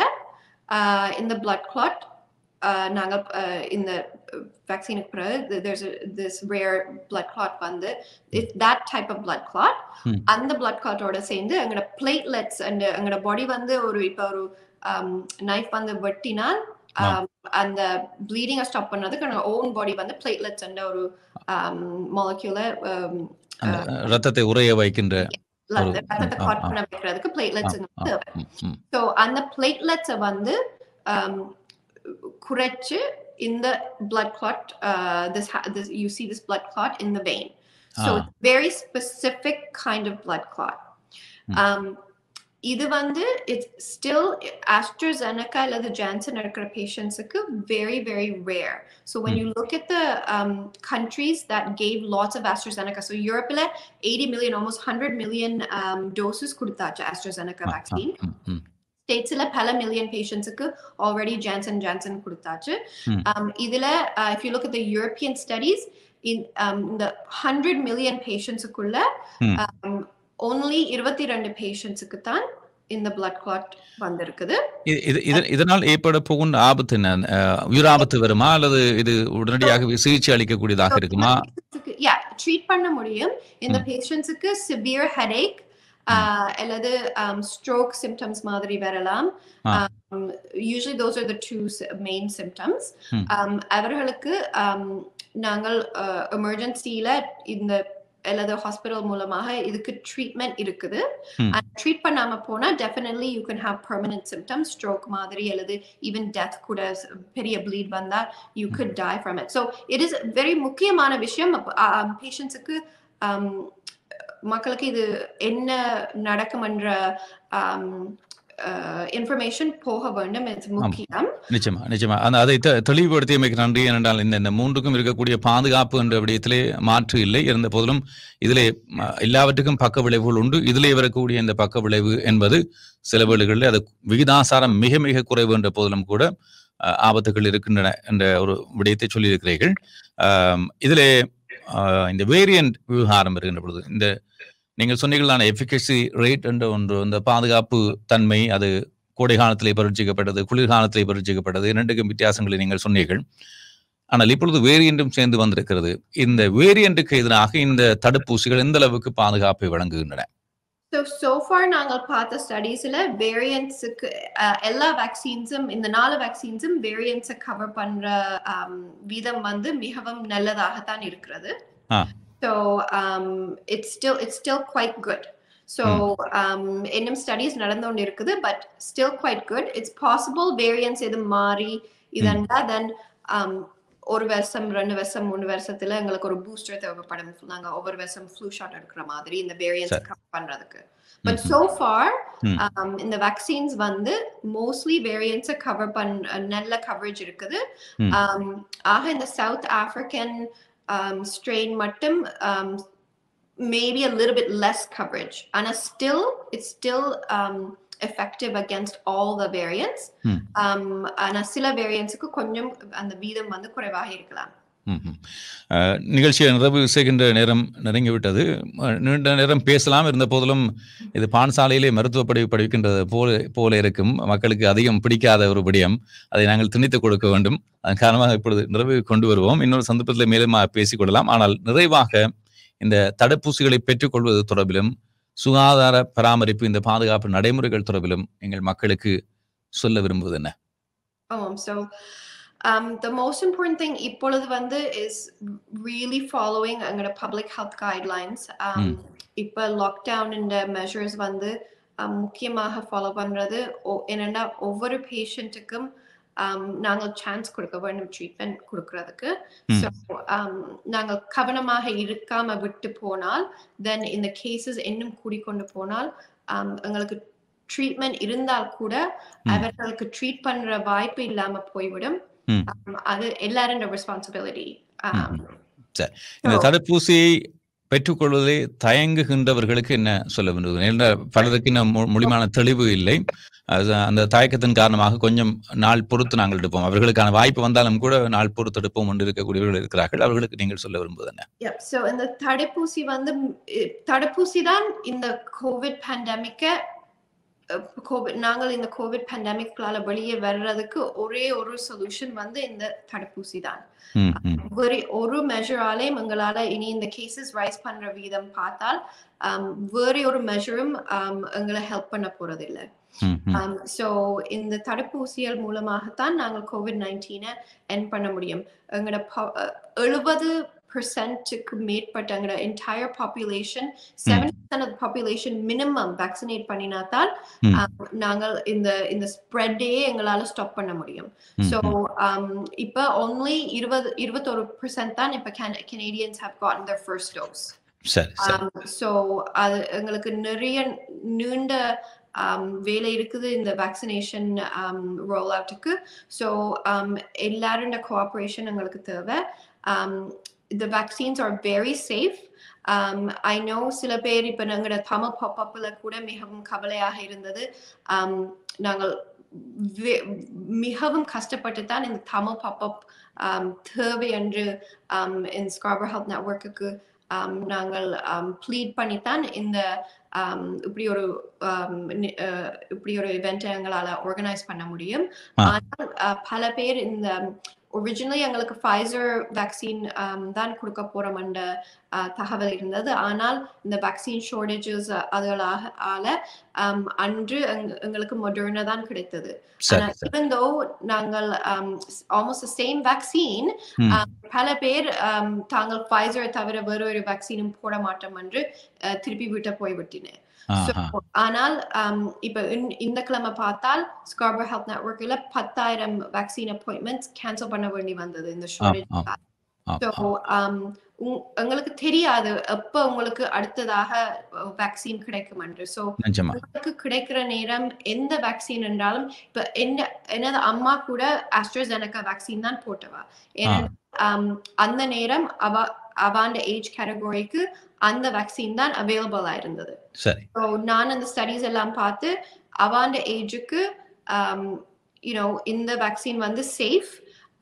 uh, இந்த blood clot uh, நாங்கள் uh, இந்த vaccine பிறகு there's a, this rare blood clot வந்து it's that type of blood clot Hmm. அந்த blood clot ஓட சேர்ந்து எங்களோட platelets and எங்களோட பாடி வந்து ஒரு இப்போ ஒரு நைஃப் வந்து வெட்டினால் ஆ. um, அந்த ப்ளீடிங்கை ஸ்டாப் பண்ணதுக்கு எங்களோட ஓன் பாடி வந்து பிளேட்லெட்ஸ் என்ற ஒரு மாலிக்யூல அந்த அஹ், ரத்தத்தை உறைய வைக்கின்ற ஒரு- ரத்தத்தை ஆ, காட் ஆ. பண்ண வைக்கிறதுக்கு பிளேட்லெட்ஸ் ஆ, தேவை ம், ம். ஸோ அந்த பிளேட்லெட்ஸை வந்து um, குறைச்சு இந்த blood clot uh, this, ha- this you see this blood clot in the vein so Ah. it's very specific kind of blood clot Hmm. um, இது வந்து it's still AstraZeneca அல்லது Janssen இருக்கிற patientsக்கு very very rare so when Hmm. you look at the um, countries that gave lots of AstraZeneca so Europeல 80 million almost 100 million um, doses கொடுத்தாச்சு AstraZeneca ஆ, ஆ, vaccine ம், ம். ஸ்டேட்ஸ்ல பல மில்லியன் பேஷண்ட்ஸுக்கு ஆல்ரெடி ஜான்சன் ஜான்சன் கொடுத்தாச்சு Hmm. Um, இதுல if you look at the European studies in um, இந்த ஹண்ட்ரட் மில்லியன் பேஷண்ட்ஸுக்குள்ள Hmm. only இருபத்தி ரெண்டு பேஷண்ட்ஸுக்கு தான் இந்த blood clot வந்திருக்குது இது- இது- இது- இதனால் ஏற்பட போகும் ஆபத்து என்ன அஹ், உயிராபத்து வருமா அல்லது இது உடனடியாக சிகிச்சை அளிக்கக்கூடியதாக இருக்குமா யா ட்ரீட் பண்ண முடியும் இந்த பேஷண்ட்ஸுக்கு சிவியர் ஹெடேக் அல்லது ஸ்ட்ரோக் சிம்டம்ஸ் மாதிரி வரலாம் ஆ. Usually those are the two main symptoms ம். அவர்களுக்கு um, நாங்கள் எமர்ஜென்சியில இந்த அல்லது ஹாஸ்பிட்டல் மூலமாக இதுக்கு ட்ரீட்மெண்ட் இருக்குது ம். ட்ரீட் பண்ணாம போனா definitely you can have permanent symptoms stroke மாதிரி அல்லது ஈவன் டெத் கூட ஸ்- பெரிய ப்ளீட் வந்தா you could die from it so it is very முக்கியமான விஷயம் பேஷண்ட்ஸுக்கு மக்களுக்கு இது என்ன நடக்கும்ன்ற இன்ஃபர்மேஷன் போக வேண்டும் இது முக்கியம் நிச்சயமா நிச்சயமா அந்த அதை தெ- தெளிவுபடுத்தியமைக்கு நன்றி ஏனென்றால் இந்த இந்த மூன்றுக்கும் இருக்கக்கூடிய பாதுகாப்பு என்ற விடயத்திலே மாற்று இல்லை இருந்த போதிலும் இதிலே ம, எல்லாவற்றுக்கும் பக்க விளைவுகள் உண்டு இதிலே வரக்கூடிய இந்த பக்க விளைவு என்பது சில வேளைகளில் அது விகிதாசாரம் மிக மிக குறைவு என்ற போதிலும் கூட அஹ், ஆபத்துகள் இருக்கின்றன என்ற ஒரு விடயத்தை சொல்லியிருக்கிறீர்கள் ஆம், இதிலே அஹ், இந்த வேரியன்ட் விவகாரம் இருக்கின்ற பொழுது இந்த நீங்கள் சொன்னீங்களான எஃபிகசி ரேட் என்ற ஒன்று இந்த பாதுகாப்பு தன்மை அது கோடை காலத்திலே பரீட்சிக்கப்பட்டது குளிர்காலத்திலே பரீட்சிக்கப்பட்டது இரண்டுக்கும் வித்தியாசங்களை நீங்கள் சொன்னீர்கள் ஆனால் இப்பொழுது வேரியண்டும் சேர்ந்து வந்திருக்கிறது இந்த வேரியண்ட்டுக்கு எதிராக இந்த தடுப்பூசிகள் எந்த அளவுக்கு பாதுகாப்பை வழங்குகின்றன ஸோ சோஃபார் நாங்கள் பார்த்த ஸ்டடீஸ்ல வேரியன்ஸுக்கு எல்லா வேக்சின்ஸும் இந்த நாலு வேக்சின்ஸும் வேரியன்ஸை கவர் பண்ற um, வீதம் வந்து மிகவும் நல்லதாகத்தான் இருக்கிறது ஆ. So it's still it's still quite good so இன்னும் ஸ்டடீஸ் நடந்து கொண்டு இருக்குது but still quite good it's possible variants எது மாறி இதண்டா தென் ஒரு வருஷம் ரெண்டு வருஷம் மூணு வருஷத்துல எங்களுக்கு ஒரு பூஸ்டர் தேவைப்படும் நாங்க ஒவ்வொரு வருஷம் ஃப்ளூ ஷாட் எடுக்கிற மாதிரி இந்த வேரியன்ஸ் சரி. கவர் பண்றதுக்கு பட் ம்ஹும். சோ ஃபார் ம். இந்த வேக்சின்ஸ் வந்து மோஸ்ட்லி வேரியன்ஸை கவர் பண் நல்ல கவரேஜ் இருக்குது ம். Um, ஆக இந்த சவுத் ஆப்பிரிக்கன் ஸ்ட்ரெயின் மட்டும் maybe a little bit less coverage ஆனா still it's still um, effective against all the variants ம். um, ஆனா சில வேரியன்ட்ஸுக்கு கொஞ்சம் அந்த வீதம் வந்து குறைவாக இருக்கலாம் ம்ஹும். அஹ், நிகழ்ச்சியை நிறைவு செய்கின்ற நேரம் நெருங்கிவிட்டது அஹ், நீண்ட நேரம் பேசலாம் இருந்த போதிலும் இது பாடசாலையிலே மருத்துவ படிப்பு படிக்கின்றது போல போல இருக்கும் மக்களுக்கு அதிகம் பிடிக்காத ஒரு விடயம் அதை நாங்கள் திணித்து கொடுக்க வேண்டும் அதன் காரணமாக இப்பொழுது நிறைவு கொண்டு வருவோம் இன்னொரு சந்தர்ப்பத்தில் மேலும் பேசிக் கொள்ளலாம் ஆனால் நிறைவாக இந்த தடுப்பூசிகளை பெற்றுக்கொள்வது தொடர்பிலும் சுகாதார பராமரிப்பு இந்த பாதுகாப்பு நடைமுறைகள் தொடர்பிலும் எங்கள் மக்களுக்கு சொல்ல விரும்புவது என்ன Oh, so um, the most important thing இப்பொழுது வந்து is really following எங்களோட public health guidelines. Um, ம். இப்ப லாக்டவுன் இந்த மெஷர்ஸ் வந்து um, முக்கியமாக ஃபாலோ பண்றது ஒ- என்னன்னா ஒவ்வொரு பேஷண்ட்டுக்கும் நாங்கள் சான்ஸ் கொடுக்க வேண்டும் ட்ரீட்மெண்ட் கொடுக்கறதுக்கு ம். ஸோ நாங்கள் கவனமாக இருக்காம விட்டு போனால் தென் இந்த கேசஸ் இன்னும் கூடிக்கொண்டு போனால் um, எங்களுக்கு ட்ரீட்மெண்ட் இருந்தால் கூட ம். அவர்களுக்கு ட்ரீட் பண்ற வாய்ப்பு இல்லாம போய்விடும் ம். Um, அது எல்லாரோட ரெஸ்பான்சிபிலிட்டி இந்த தடுப்பூசியை பெற்றுக்கொள்வதை தயங்குகின்றவர்களுக்கு என்ன சொல்ல வேண்டும் என்ற பலருக்கு இன்னும் மு- முழுமையான தெளிவு இல்லை அது அந்த தயக்கத்தின் காரணமாக கொஞ்சம் நாள் பொறுத்து நாங்கள் எடுப்போம் அவர்களுக்கான வாய்ப்பு வந்தாலும் கூட நாள் பொறுத்து எடுப்போம் என்று இருக்கக்கூடியவர்கள் இருக்கிறார்கள் அவர்களுக்கு நீங்கள் சொல்ல விரும்புவது என்ன Yep. So இந்த தடுப்பூசி வந்து ம், இ- தடுப்பூசி தான் இந்த கோவிட் பேண்டமிக்க கோவிட் நாங்கள் இந்த கோவிட் பேண்டமிக்லால வெளியே வர்றதுக்கு ஒரே ஒரு சொல்யூஷன் வந்து இந்த தடுப்பூசி தான் ம், ம், வேறு ஒரு மெஷராலேயும் எங்களால இனி இந்த கேசஸ் ரைஸ் பண்ற வீதம் பார்த்தால் um, வேறு ஒரு மெஷரும் எங்களை ஹெல்ப் பண்ண போறதில்லை ம், ம். Um, so இந்த தடுப்பூசிகள் மூலமாகத்தான் நாங்கள் கோவிட் நைன்டீனை என் பண்ண முடியும் எங்களோட எழுபது பெர்சென்ட்டுக்கு மேற்பட்ட எங்களோட entire population seventy percent of population minimum vaccinate பண்ணினாதான் ம். um, நாங்கள் இந்த இந்த ஸ்ப்ரெட்டே எங்களால ஸ்டாப் பண்ண முடியும் ம், ஸோ ம். இப்போ ஒன்லி இருபது இருபத்தொரு பெர்சென்ட் தான் இப்போ Canadians have got their first dose சரி சரி ஸோ அது எங்களுக்கு நிறைய நீண்ட um, வேலை இருக்குது இந்த வேக்சினேஷன் ரோல் அவுட்டுக்கு ஸோ எல்லாரோட கோஆப்ரேஷன் எங்களுக்கு தேவை um, the vaccines are very safe um, I know சில பேர் இப்போ எங்களோட தமிழ் பாப்பப்பில் கூட மிகவும் கவலையாக இருந்தது um, நாங்கள் வே- மிகவும் கஷ்டப்பட்டு தான் இந்த தமிழ் பாப்பப் தேவை என்று um, இந்த ஸ்கார்பர் ஹெல்த் நெட்ஒர்க்குக்கு um, நாங்கள் ப்ளீட் பண்ணித்தான் இந்த um, இப்படி ஒரு um, நி- அஹ், இப்படி ஒரு இவெண்ட்டை எங்களால் ஆர்கனைஸ் பண்ண முடியும் ஆ. ஆனால் அஹ், பல பேர் இந்த ஒரிஜினலி எங்களுக்கு ஃபைசர் வேக்சின் தான் கொடுக்க போறோம் என்ற uh, தகவல் இருந்தது ஆனால் இந்த வேக்சின் ஷார்டேஜஸ் அதுகளாக ஆல um, அன்று எங்க- எங்களுக்கு மொடர்னா தான் கிடைத்தது சரி ஆனா சரி even though நாங்கள் um, s- almost the same vaccine ம். um, பல பேர் um, தாங்கள் Pfizer தவிர வேறு ஒரு வேக்சினும் போட மாட்டோம் என்று uh, திருப்பி விட்ட போய்விட்டினேன் So, ஆஹா ஆனால் um, இப்ப இந்த- இந்த கிழமை பார்த்தால் ஸ்கார்பர் ஹெல்த் நெட்ஒர்க்ல பத்தாயிரம் வேக்சின் அப்பாயின்மெண்ட்ஸ் கேன்சல் பண்ண வேண்டி வந்தது இந்த ஷார்டேஜ் ஆ, ஆ, ஸோ ஆ. உங்களுக்கு தெரியாது எப்ப உங்களுக்கு அடுத்ததாக வேக்சின் கிடைக்கும் என்று ஸோ நிஜமா உங்களுக்கு கிடைக்கிற நேரம் எந்த வேக்சின் என்றாலும் இப்ப என்ன எனது அம்மா கூட ஆஸ்ட்ரோஜெனகா வேக்சின் தான் போட்டவா ஏன்னா um, அந்த நேரம் அவ அவாண்ட ஏஜ் கேட்டகரிக்கு அந்த வேக்சின் தான் அவைலபிளா இருந்தது சரி ஸோ நான் அந்த ஸ்டடீஸ் எல்லாம் பார்த்து அவாண்ட ஏஜுக்கு யூனோ இந்த வேக்சின் வந்து safe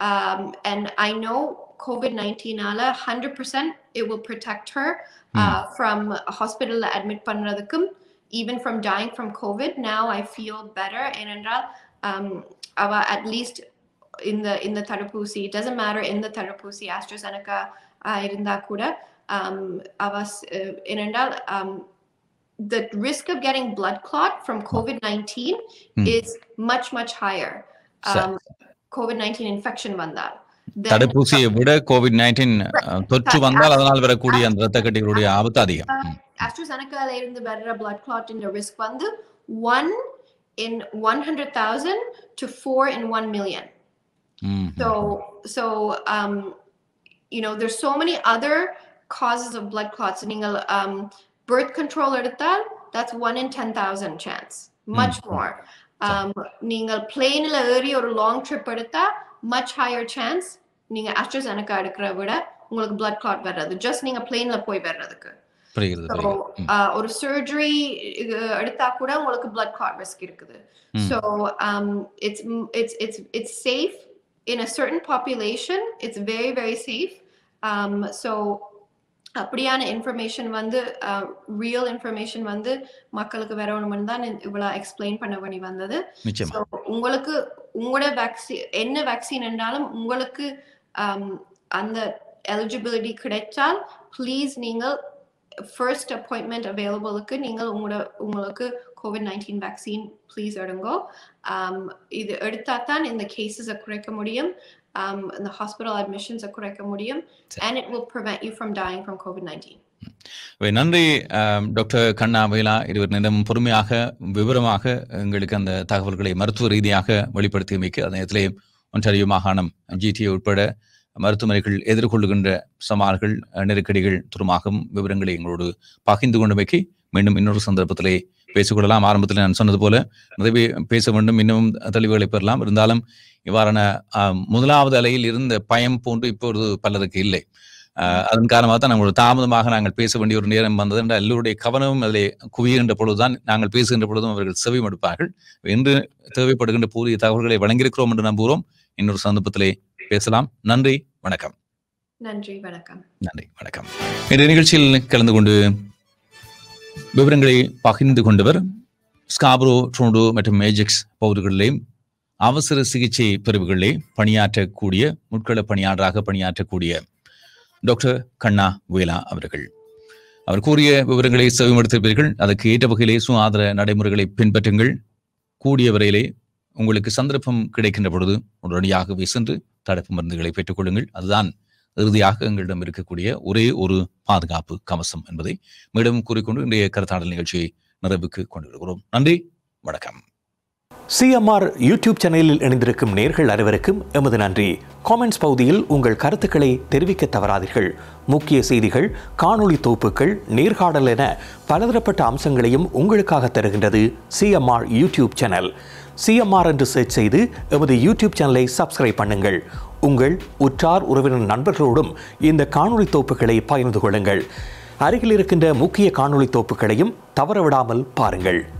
and I know COVID நைன்டீனால hundred percent it will protect her from ஹாஸ்பிட்டலில் அட்மிட் பண்ணுறதுக்கும் even from dying from COVID now I feel better ஏனென்றால் um, அவ அட்லீஸ்ட் இந்த இந்த தடுப்பூசி டசன்ட் மேட்டர் எந்த தடுப்பூசி ஆஸ்ட்ரோசெனக்கா இருந்தா கூட um, அவ ஸ்- அஹ், ஏனென்றால் um, the risk of getting blood clot from COVID-19 Hmm. is much much higher. சரி. Um, COVID-19 infection வந்தால் Then, தடுப்பூசியை விட கோவிட் நைன்டீன் தொற்று Right. வந்தால் அதனால் வரக்கூடிய அந்த இரத்த கட்டிகளுடைய ஆபத்து அதிகம் ம். AstraZeneca ல இருந்து வர்ற blood clot in the risk வந்து 1 in 100,000 to 4 in 1 million. ம், ம். So, so um, you know, there's so many other causes of blood clots. நீங்கள் um, birth control எடுத்தால் that's one in 10,000 chance, much Mm. more. Um, நீங்கள் பிளேனில் ஏறி ஒரு லாங் ட்ரிப் எடுத்தா much higher chance நீங்க AstraZeneca எடுக்கிற விட உங்களுக்கு blood clot வர்றது just நீங்க பிளேன்ல போய் வர்றதுக்கு புரிகிறது So, புரிகிறது ம். uh, ஒரு சர்ஜரி எடுத்தா கூட உங்களுக்கு blood clot risk இருக்குது Mm. so um, it's it's it's it's safe in a certain population it's very very safe um, so அப்படியான இன்ஃபர்மேஷன் வந்து ரியல் இன்ஃபர்மேஷன் வந்து மக்களுக்கு வரணும்னு தான் இவ்வளவு எக்ஸ்பிளைன் பண்ண வேண்டி வந்தது நிச்சயமா So, உங்களுக்கு உங்களோட வேக்சின் என்ன வேக்சின் என்றாலும் உங்களுக்கு um, அந்த எலிஜிபிலிட்டி கிடைச்சால் ப்ளீஸ் நீங்கள் ஃபர்ஸ்ட் அப்பாயின்மெண்ட் அவைலபிளுக்கு நீங்கள் உங்களோட உங்களுக்கு கோவிட் நைன்டீன் வேக்சின் ப்ளீஸ் எடுங்கோ Um, இது எடுத்தா தான் இந்த கேசஸை குறைக்க முடியும் um, இந்த ஹாஸ்பிட்டல் அட்மிஷன்ஸை குறைக்க முடியும் சரி. and it will prevent you from dying from COVID-19. வை, நன்றி ஆம், டாக்டர் கண்ணா வேலா இருவர் நேரம் பொறுமையாக விவரமாக எங்களுக்கு அந்த தகவல்களை மருத்துவ ரீதியாக வெளிப்படுத்தியமைக்கு அதே நேரத்திலே ஒன்றாரியோ மாகாணம் ஜிடிஏ உட்பட மருத்துவமனைகள் எதிர்கொள்ளுகின்ற சவால்கள் அஹ், நெருக்கடிகள் துருமாகும் விவரங்களை எங்களோடு பகிர்ந்து கொண்டமைக்கு மீண்டும் இன்னொரு சந்தர்ப்பத்திலே பேசிக்கொள்ளலாம் ஆரம்பத்தில் நான் சொன்னது போல நிறைய பேச வேண்டும் இன்னும் தெளிவுகளை பெறலாம் இருந்தாலும் இவ்வாறான ஆம், முதலாவது அலையில் இருந்த பயம் போன்று இப்பொழுது பலருக்கு இல்லை ஆஹ் அதன் காரணமாக தான் நாங்கள் ஒரு தாமதமாக நாங்கள் பேச வேண்டிய ஒரு நேரம் வந்தது என்ற எல்லோருடைய கவனமும் அதிலே குவிகின்ற பொழுதுதான் நாங்கள் பேசுகின்ற பொழுதும் அவர்கள் செவி மடுப்பார்கள் என்று தேவைப்படுகின்ற பூரிய தகவல்களை வழங்கியிருக்கிறோம் என்று நம்புகிறோம் இன்னொரு சந்தர்ப்பத்திலே பேசலாம் நன்றி வணக்கம் நன்றி வணக்கம் நன்றி வணக்கம் இந்த நிகழ்ச்சியில் கலந்து கொண்டு விவரங்களை பகிர்ந்து கொண்டவர் ஸ்காப்ரோ ட்ரோண்டோ மற்றும் மேஜிக்ஸ் பகுதிகளிலே அவசர சிகிச்சை பிரிவுகளிலே பணியாற்றக்கூடிய முட்கள பணியாளராக பணியாற்றக்கூடிய டாக்டர் கண்ணா வேலா அவர்கள் அவர் கூறிய விவரங்களை செவிமடுத்திருப்பீர்கள் அதற்கு ஏற்ற வகையிலே சுகாதார நடைமுறைகளை பின்பற்றுங்கள் கூடிய வரையிலே உங்களுக்கு சந்தர்ப்பம் கிடைக்கின்ற பொழுது உடனடியாகவே சென்று தடுப்பு மருந்துகளை பெற்றுக்கொள்ளுங்கள் அதுதான் இறுதியாக எங்களிடம் இருக்கக்கூடிய ஒரே ஒரு பாதுகாப்பு கவசம் என்பதை மீண்டும் கூறிக்கொண்டு இன்றைய கருத்தாடல் நிகழ்ச்சியை நிறைவுக்கு கொண்டு வருகிறோம் நன்றி வணக்கம் சிஎம்ஆர் யூடியூப் சேனலில் இணைந்திருக்கும் நேர்கள் அனைவருக்கும் எமது நன்றி காமெண்ட்ஸ் பகுதியில் உங்கள் கருத்துக்களை தெரிவிக்க தவறாதீர்கள் முக்கிய செய்திகள் காணொளி தொகுப்புகள் நேர்காணல் என பலதரப்பட்ட அம்சங்களையும் உங்களுக்காக தருகின்றது சிஎம்ஆர் யூடியூப் சேனல் சிஎம்ஆர் என்று சர்ச் செய்து எமது யூடியூப் சேனலை சப்ஸ்கிரைப் பண்ணுங்கள் உங்கள் உற்றார் உறவினர் நண்பர்களோடும் இந்த காணொளி தொகுப்புகளை பகிர்ந்து கொள்ளுங்கள் அருகில் இருக்கின்ற முக்கிய காணொளி தொகுப்புகளையும் தவறவிடாமல் பாருங்கள்